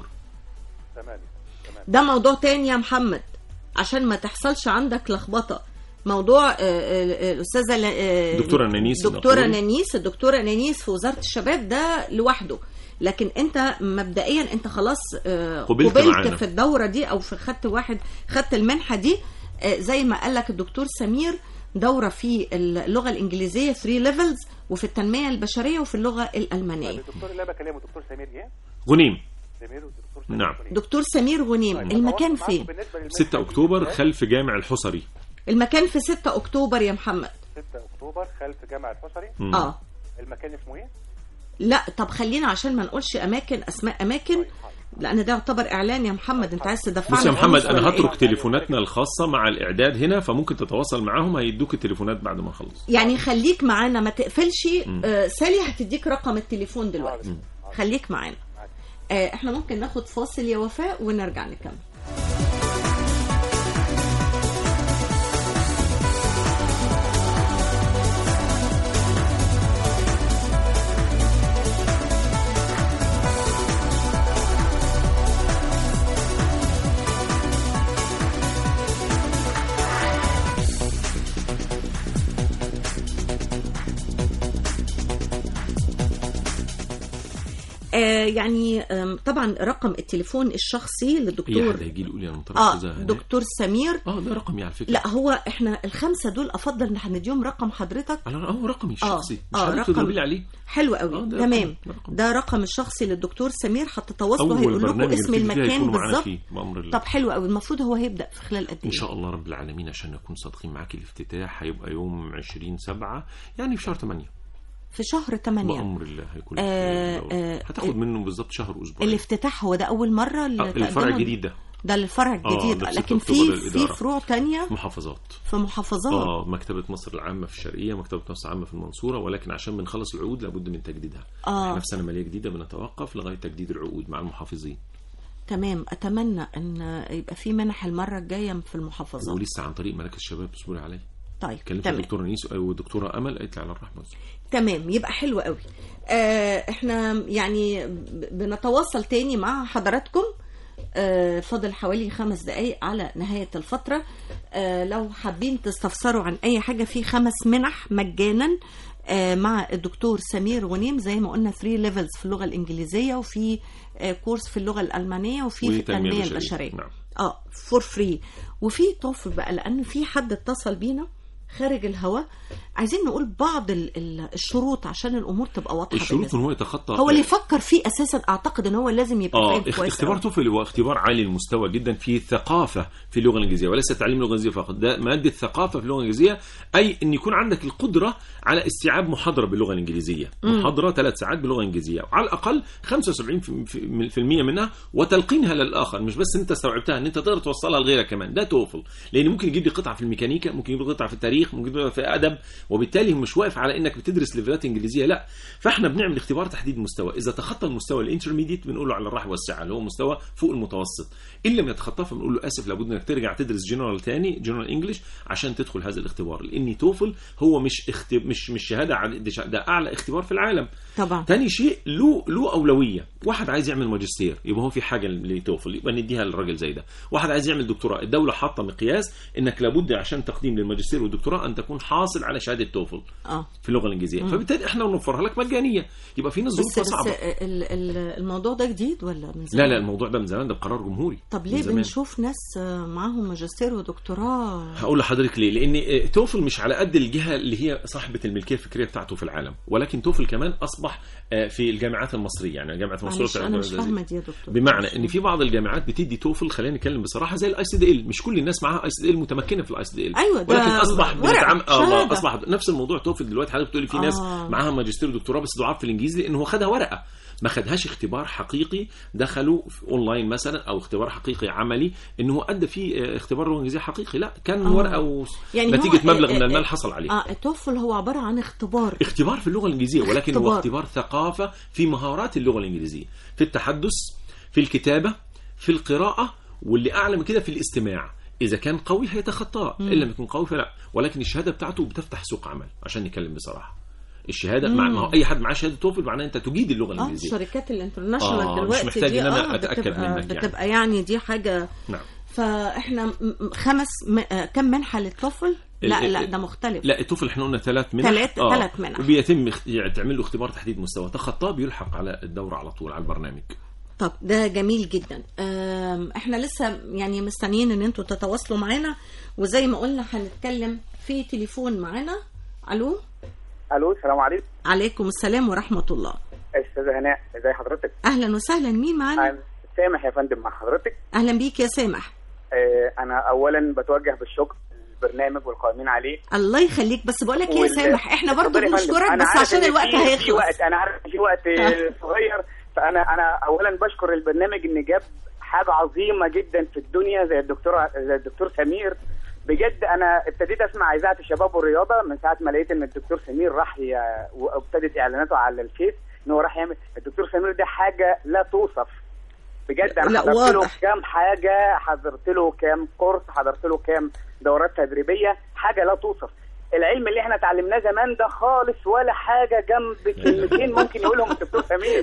تمام
ده موضوع تاني يا محمد عشان ما تحصلش عندك لخبطه موضوع آه، آه، الاستاذه ل- آه،
دكتورة نانيس
دكتوره
الناقوري.
نانيس الدكتوره نانيس في وزاره الشباب ده لوحده لكن انت مبدئيا انت خلاص آه،
قبلت
قبلت
معانا.
في الدوره دي او في خدت واحد خدت المنحه دي آه، زي ما قال لك الدكتور سمير دوره في اللغه الانجليزيه 3 ليفلز وفي التنميه البشريه وفي اللغه الالمانيه
الدكتور اللي انا بكلمه دكتور سمير ايه؟
غنيم
سمير ودكتور سمير
نعم
دكتور سمير غنيم المكان فين
6 اكتوبر خلف جامع الحصري
المكان في 6 اكتوبر يا محمد
6 اكتوبر خلف جامع الحصري
مم.
اه
المكان اسمه ايه؟
لا طب خلينا عشان ما نقولش اماكن اسماء اماكن لان ده يعتبر اعلان يا محمد انت عايز تدفعنا
بص يا محمد
فلوس
انا
ولا
هترك
إيه؟
تليفوناتنا الخاصه مع الاعداد هنا فممكن تتواصل معاهم هيدوك التليفونات بعد ما نخلص
يعني خليك معانا ما تقفلش
مم.
آه سالي هتديك رقم التليفون دلوقتي
مم.
خليك معانا آه احنا ممكن ناخد فاصل يا وفاء ونرجع نكمل آه يعني آم، طبعا رقم التليفون الشخصي
اي
للدكتور
حد هيجي لي يقول لي انا مطرح
اه
كذا هناك.
دكتور سمير
اه ده رقمي على فكره
لا هو احنا الخمسه دول افضل ان هنديهم رقم حضرتك
انا هو رقمي الشخصي مش
اه
حضرتك تضربي لي عليه
حلو قوي
آه، ده
تمام
رقم- ده رقم.
ده رقم الشخصي للدكتور سمير هتتواصلوا
اول
هيقول لكم
برنامج
اسم
نبتدي فيه
المكان
هيكونوا معانا
بالظبط
فيه بامر الله
طب حلو قوي المفروض هو هيبدا في خلال قد ايه
ان شاء الله رب العالمين عشان نكون صادقين معاك الافتتاح هيبقى يوم 20 7 يعني في شهر 8
في شهر 8
بامر الله هيكون
آه،
الدورة.
آه،
هتاخد منه بالظبط شهر اسبوعين
الافتتاح هو ده اول مره
آه،
اللي
الفرع
تقدمها
الجديد ده
ده للفرع الجديد
نفس
لكن
أكتوبر
في
للإدارة.
في فروع تانية
محافظات
في محافظات
اه مكتبه مصر العامه في الشرقيه مكتبه مصر العامه في المنصوره ولكن عشان بنخلص العقود لابد من تجديدها
آه.
احنا في سنه ماليه جديده بنتوقف لغايه تجديد العقود مع المحافظين
تمام اتمنى ان يبقى في منح المره الجايه في المحافظات
ولسه عن طريق مراكز الشباب اصبري عليا
طيب
كلمت
تمام
الدكتوره نيس والدكتوره امل قالت لي على الرحمه
تمام يبقى حلو قوي آه احنا يعني ب- بنتواصل تاني مع حضراتكم آه فاضل حوالي خمس دقايق على نهاية الفترة آه لو حابين تستفسروا عن أي حاجة في خمس منح مجانا آه مع الدكتور سمير غنيم زي ما قلنا 3 ليفلز في اللغة الإنجليزية وفي آه كورس في اللغة الألمانية وفي في
وتنمية
التنمية
بشرية.
البشرية
نعم.
اه فور فري وفي توفر بقى لأن في حد اتصل بينا خارج الهواء عايزين نقول بعض ال- ال- الشروط عشان الامور تبقى واضحه
الشروط
بالنسبة
ان هو يتخطى
هو اللي يفكر فيه اساسا اعتقد ان هو لازم يبقى
اه
فاهم
اخ-
كويس
اختبار
أوي.
توفل هو اختبار عالي المستوى جدا في الثقافه في اللغه الانجليزيه وليس تعليم اللغه الانجليزيه فقط ده ماده ثقافه في اللغه الانجليزيه اي ان يكون عندك القدره على استيعاب محاضره باللغه الانجليزيه
مم.
محاضره ثلاث ساعات باللغه الانجليزيه وعلى الاقل 75% منها وتلقينها للاخر مش بس انت استوعبتها ان انت تقدر توصلها لغيرك كمان ده توفل لان ممكن يجيب لي قطعه في الميكانيكا ممكن يجيب لي قطعه في التاريخ ممكن يجيب لي في ادب وبالتالي هو مش واقف على انك بتدرس ليفلات انجليزيه لا فاحنا بنعمل اختبار تحديد مستوى اذا تخطى المستوى الانترميديت بنقول له على الرحب والسعه اللي هو مستوى فوق المتوسط ان لم يتخطاه فبنقول له اسف لابد انك ترجع تدرس جنرال تاني جنرال انجلش عشان تدخل هذا الاختبار لان توفل هو مش اخت... مش مش شهاده عادية، ده ش- ده اعلى اختبار في العالم
طبعا
تاني شيء له له اولويه واحد عايز يعمل ماجستير يبقى هو في حاجه لتوفل يبقى نديها للراجل زي ده واحد عايز يعمل دكتوراه الدوله حاطه مقياس انك لابد عشان تقديم للماجستير والدكتوراه ان تكون حاصل على شهاده توفل
اه
في اللغه الانجليزيه
مم.
فبالتالي احنا بنوفرها لك مجانيه يبقى في ناس
بس
ظروفها
بس
صعبه
ال- ال- الموضوع ده جديد ولا من زمان؟
لا لا الموضوع ده من زمان ده بقرار جمهوري
طب
من
ليه
زمان.
بنشوف ناس آه، معاهم ماجستير ودكتوراه
هقول لحضرتك ليه لان آه، توفل مش على قد الجهه اللي هي صاحبه الملكيه الفكريه بتاعته في العالم ولكن توفل كمان اصبح آه، في الجامعات المصريه يعني جامعه المنصوره
معلش
بتاعت
انا مش
الجامعة
فاهمه دي يا دكتور
بمعنى ان في بعض الجامعات بتدي توفل خلينا نتكلم بصراحه زي الاي سي دي ال مش كل الناس معاها اي سي دي ال متمكنه في الاي سي دي ال
أيوة، ده
ولكن اصبح
ورق،
بنتعامل اه والله
شهادة.
اصبح نفس الموضوع توفل دلوقتي حضرتك بتقولي في ناس
آه.
معاها ماجستير ودكتوراه بس ضعاف في الانجليزي لان هو خدها ورقه ما خدهاش اختبار حقيقي دخلوا في اونلاين مثلا او اختبار حقيقي عملي ان هو ادى فيه آه، اختبار لغه انجليزيه حقيقي لا كان
آه.
ورقه و...
يعني
نتيجه
هو-
مبلغ من
آه،
المال
آه،
حصل عليه
اه التوفل هو عباره عن اختبار
اختبار في اللغه الانجليزيه ولكن هو
اختبار.
اختبار ثقافه في مهارات اللغه الانجليزيه في التحدث في الكتابه في القراءه واللي اعلى من كده في الاستماع اذا كان قوي هيتخطاه
مم.
ان لم يكن قوي فلا ولكن الشهاده بتاعته بتفتح سوق عمل عشان نتكلم بصراحه الشهاده مع
مم.
ما هو اي حد معاه شهاده توفل معناه انت تجيد اللغه
اه
الانجليزيه
الشركات الانترناشونال
آه، مش
دلوقتي
محتاج
دي
إن أنا
اه
أتأكد
بتبقى
منك يعني.
بتبقى يعني دي حاجه
نعم
فاحنا م- م- خمس م... آه، كم منحه للتوفل لا
ال-
لا
ال-
ده مختلف
لا التوفل احنا قلنا ثلاث منح
ثلاث- ثلاث منح.
وبيتم اخت- يعني تعمل له اختبار تحديد مستوى تخطاه بيلحق على الدوره على طول على البرنامج
طب ده جميل جدا آم، احنا لسه يعني مستنيين ان انتوا تتواصلوا معانا وزي ما قلنا هنتكلم في تليفون معانا الو
الو السلام عليكم
عليكم السلام ورحمه الله
استاذه هناء ازي حضرتك
اهلا وسهلا مين معانا
أنا سامح يا فندم مع حضرتك
اهلا بيك يا سامح
آه، انا اولا بتوجه بالشكر للبرنامج والقائمين عليه
الله يخليك بس بقول لك ايه يا
وال-
سامح احنا برضو
اتفضل يا فندم.
بنشكرك
أنا
بس
عارف
عشان
إن
الوقت
في- في
هيخلص
وقت انا عارف إن في وقت آه، صغير فانا انا اولا بشكر البرنامج ان جاب حاجه عظيمه جدا في الدنيا زي الدكتور زي الدكتور سمير بجد انا ابتديت اسمع اذاعه الشباب والرياضه من ساعه ما لقيت ان الدكتور سمير راح ي... وابتدت اعلاناته على الفيس ان هو راح يعمل الدكتور سمير ده حاجه لا توصف بجد انا
لا،
حضرت له
واضح.
كام حاجه حضرت له كام كورس حضرت له كام دورات تدريبيه حاجه لا توصف العلم اللي احنا اتعلمناه زمان ده خالص ولا حاجه جنب كلمتين ممكن يقولهم الدكتور سمير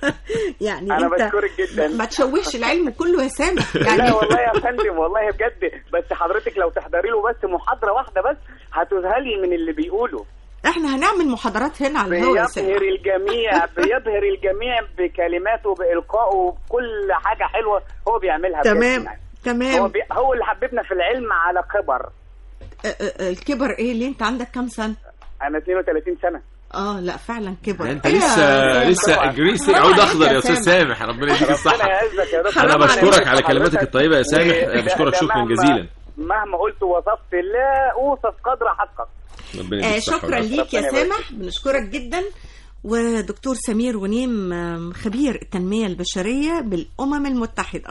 يعني
انا
انت
بشكرك جدا
ما تشوهش العلم كله يا سامح يعني
لا والله يا فندم والله بجد بس حضرتك لو تحضري له بس محاضره واحده بس هتذهلي من اللي بيقوله
احنا هنعمل محاضرات هنا على الهواء يا
بيبهر
سامح
الجميع بيبهر الجميع بكلماته بإلقائه بكل حاجة حلوة هو بيعملها بجد
تمام
يعني.
تمام
هو, بي... هو اللي حببنا في العلم على كبر
آه، آه، الكبر ايه ليه انت عندك كام سنه
أنا 32 سنة
اه لا فعلا كبر
ده انت
إيه يا
لسه
سامح؟
لسه جريسي
حرام
عود
عليك
اخضر يا استاذ
سامح.
سامح ربنا يديك
ربنا
الصحه
يعزك يا دكتور
انا
ربنا
بشكرك
يعزك
على كلماتك
حضرتك.
الطيبه يا سامح
وده-
بشكرك
ده
شكرا
مهما-
جزيلا
مهما قلت وصفت لا أوصف قدر حقك
ربنا
آه
يديك الصحه
شكرا
والعافية.
ليك يا
ربنا يبارك
سامح بنشكرك جدا ودكتور سمير ونيم آم، خبير التنمية البشرية بالأمم المتحدة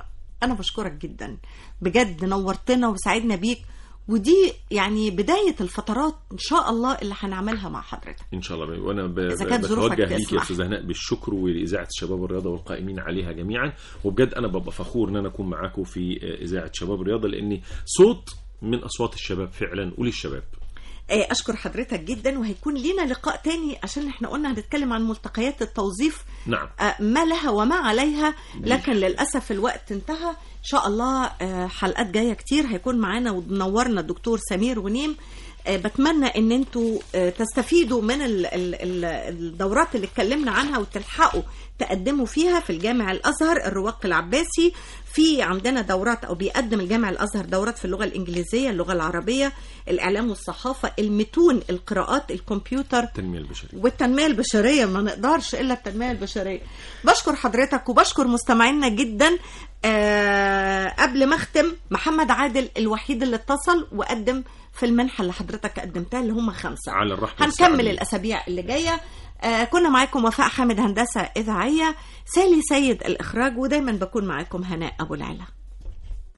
انا بشكرك جدا بجد نورتنا وسعدنا بيك ودي يعني بدايه الفترات ان شاء الله اللي هنعملها مع حضرتك
ان شاء الله وانا ب...
إذا كانت ظروفك
بتوجه ليك يا
تسمح.
استاذ هناء بالشكر ولاذاعه الشباب والرياضه والقائمين عليها جميعا وبجد انا ببقى فخور ان انا اكون معاكم في اذاعه شباب الرياضه لاني صوت من اصوات الشباب فعلا وللشباب
آه، اشكر حضرتك جدا وهيكون لينا لقاء تاني عشان احنا قلنا هنتكلم عن ملتقيات التوظيف
نعم
آه، ما لها وما عليها لكن للاسف الوقت انتهى ان شاء الله آه، حلقات جايه كتير هيكون معانا ونورنا الدكتور سمير غنيم آه، بتمنى ان انتوا آه، تستفيدوا من ال- ال- ال- الدورات اللي اتكلمنا عنها وتلحقوا تقدموا فيها في الجامع الازهر الرواق العباسي في عندنا دورات او بيقدم الجامع الازهر دورات في اللغه الانجليزيه اللغه العربيه الاعلام والصحافه المتون القراءات الكمبيوتر
التنميه البشريه
والتنميه البشريه ما نقدرش الا التنميه البشريه بشكر حضرتك وبشكر مستمعينا جدا آه قبل ما اختم محمد عادل الوحيد اللي اتصل وقدم في المنحه اللي حضرتك قدمتها اللي هم خمسه
على الرحب
هنكمل
والسعة.
الاسابيع اللي جايه آه كنا معاكم وفاء حامد هندسه اذاعيه سالي سيد الاخراج ودايما بكون معاكم هناء ابو العلا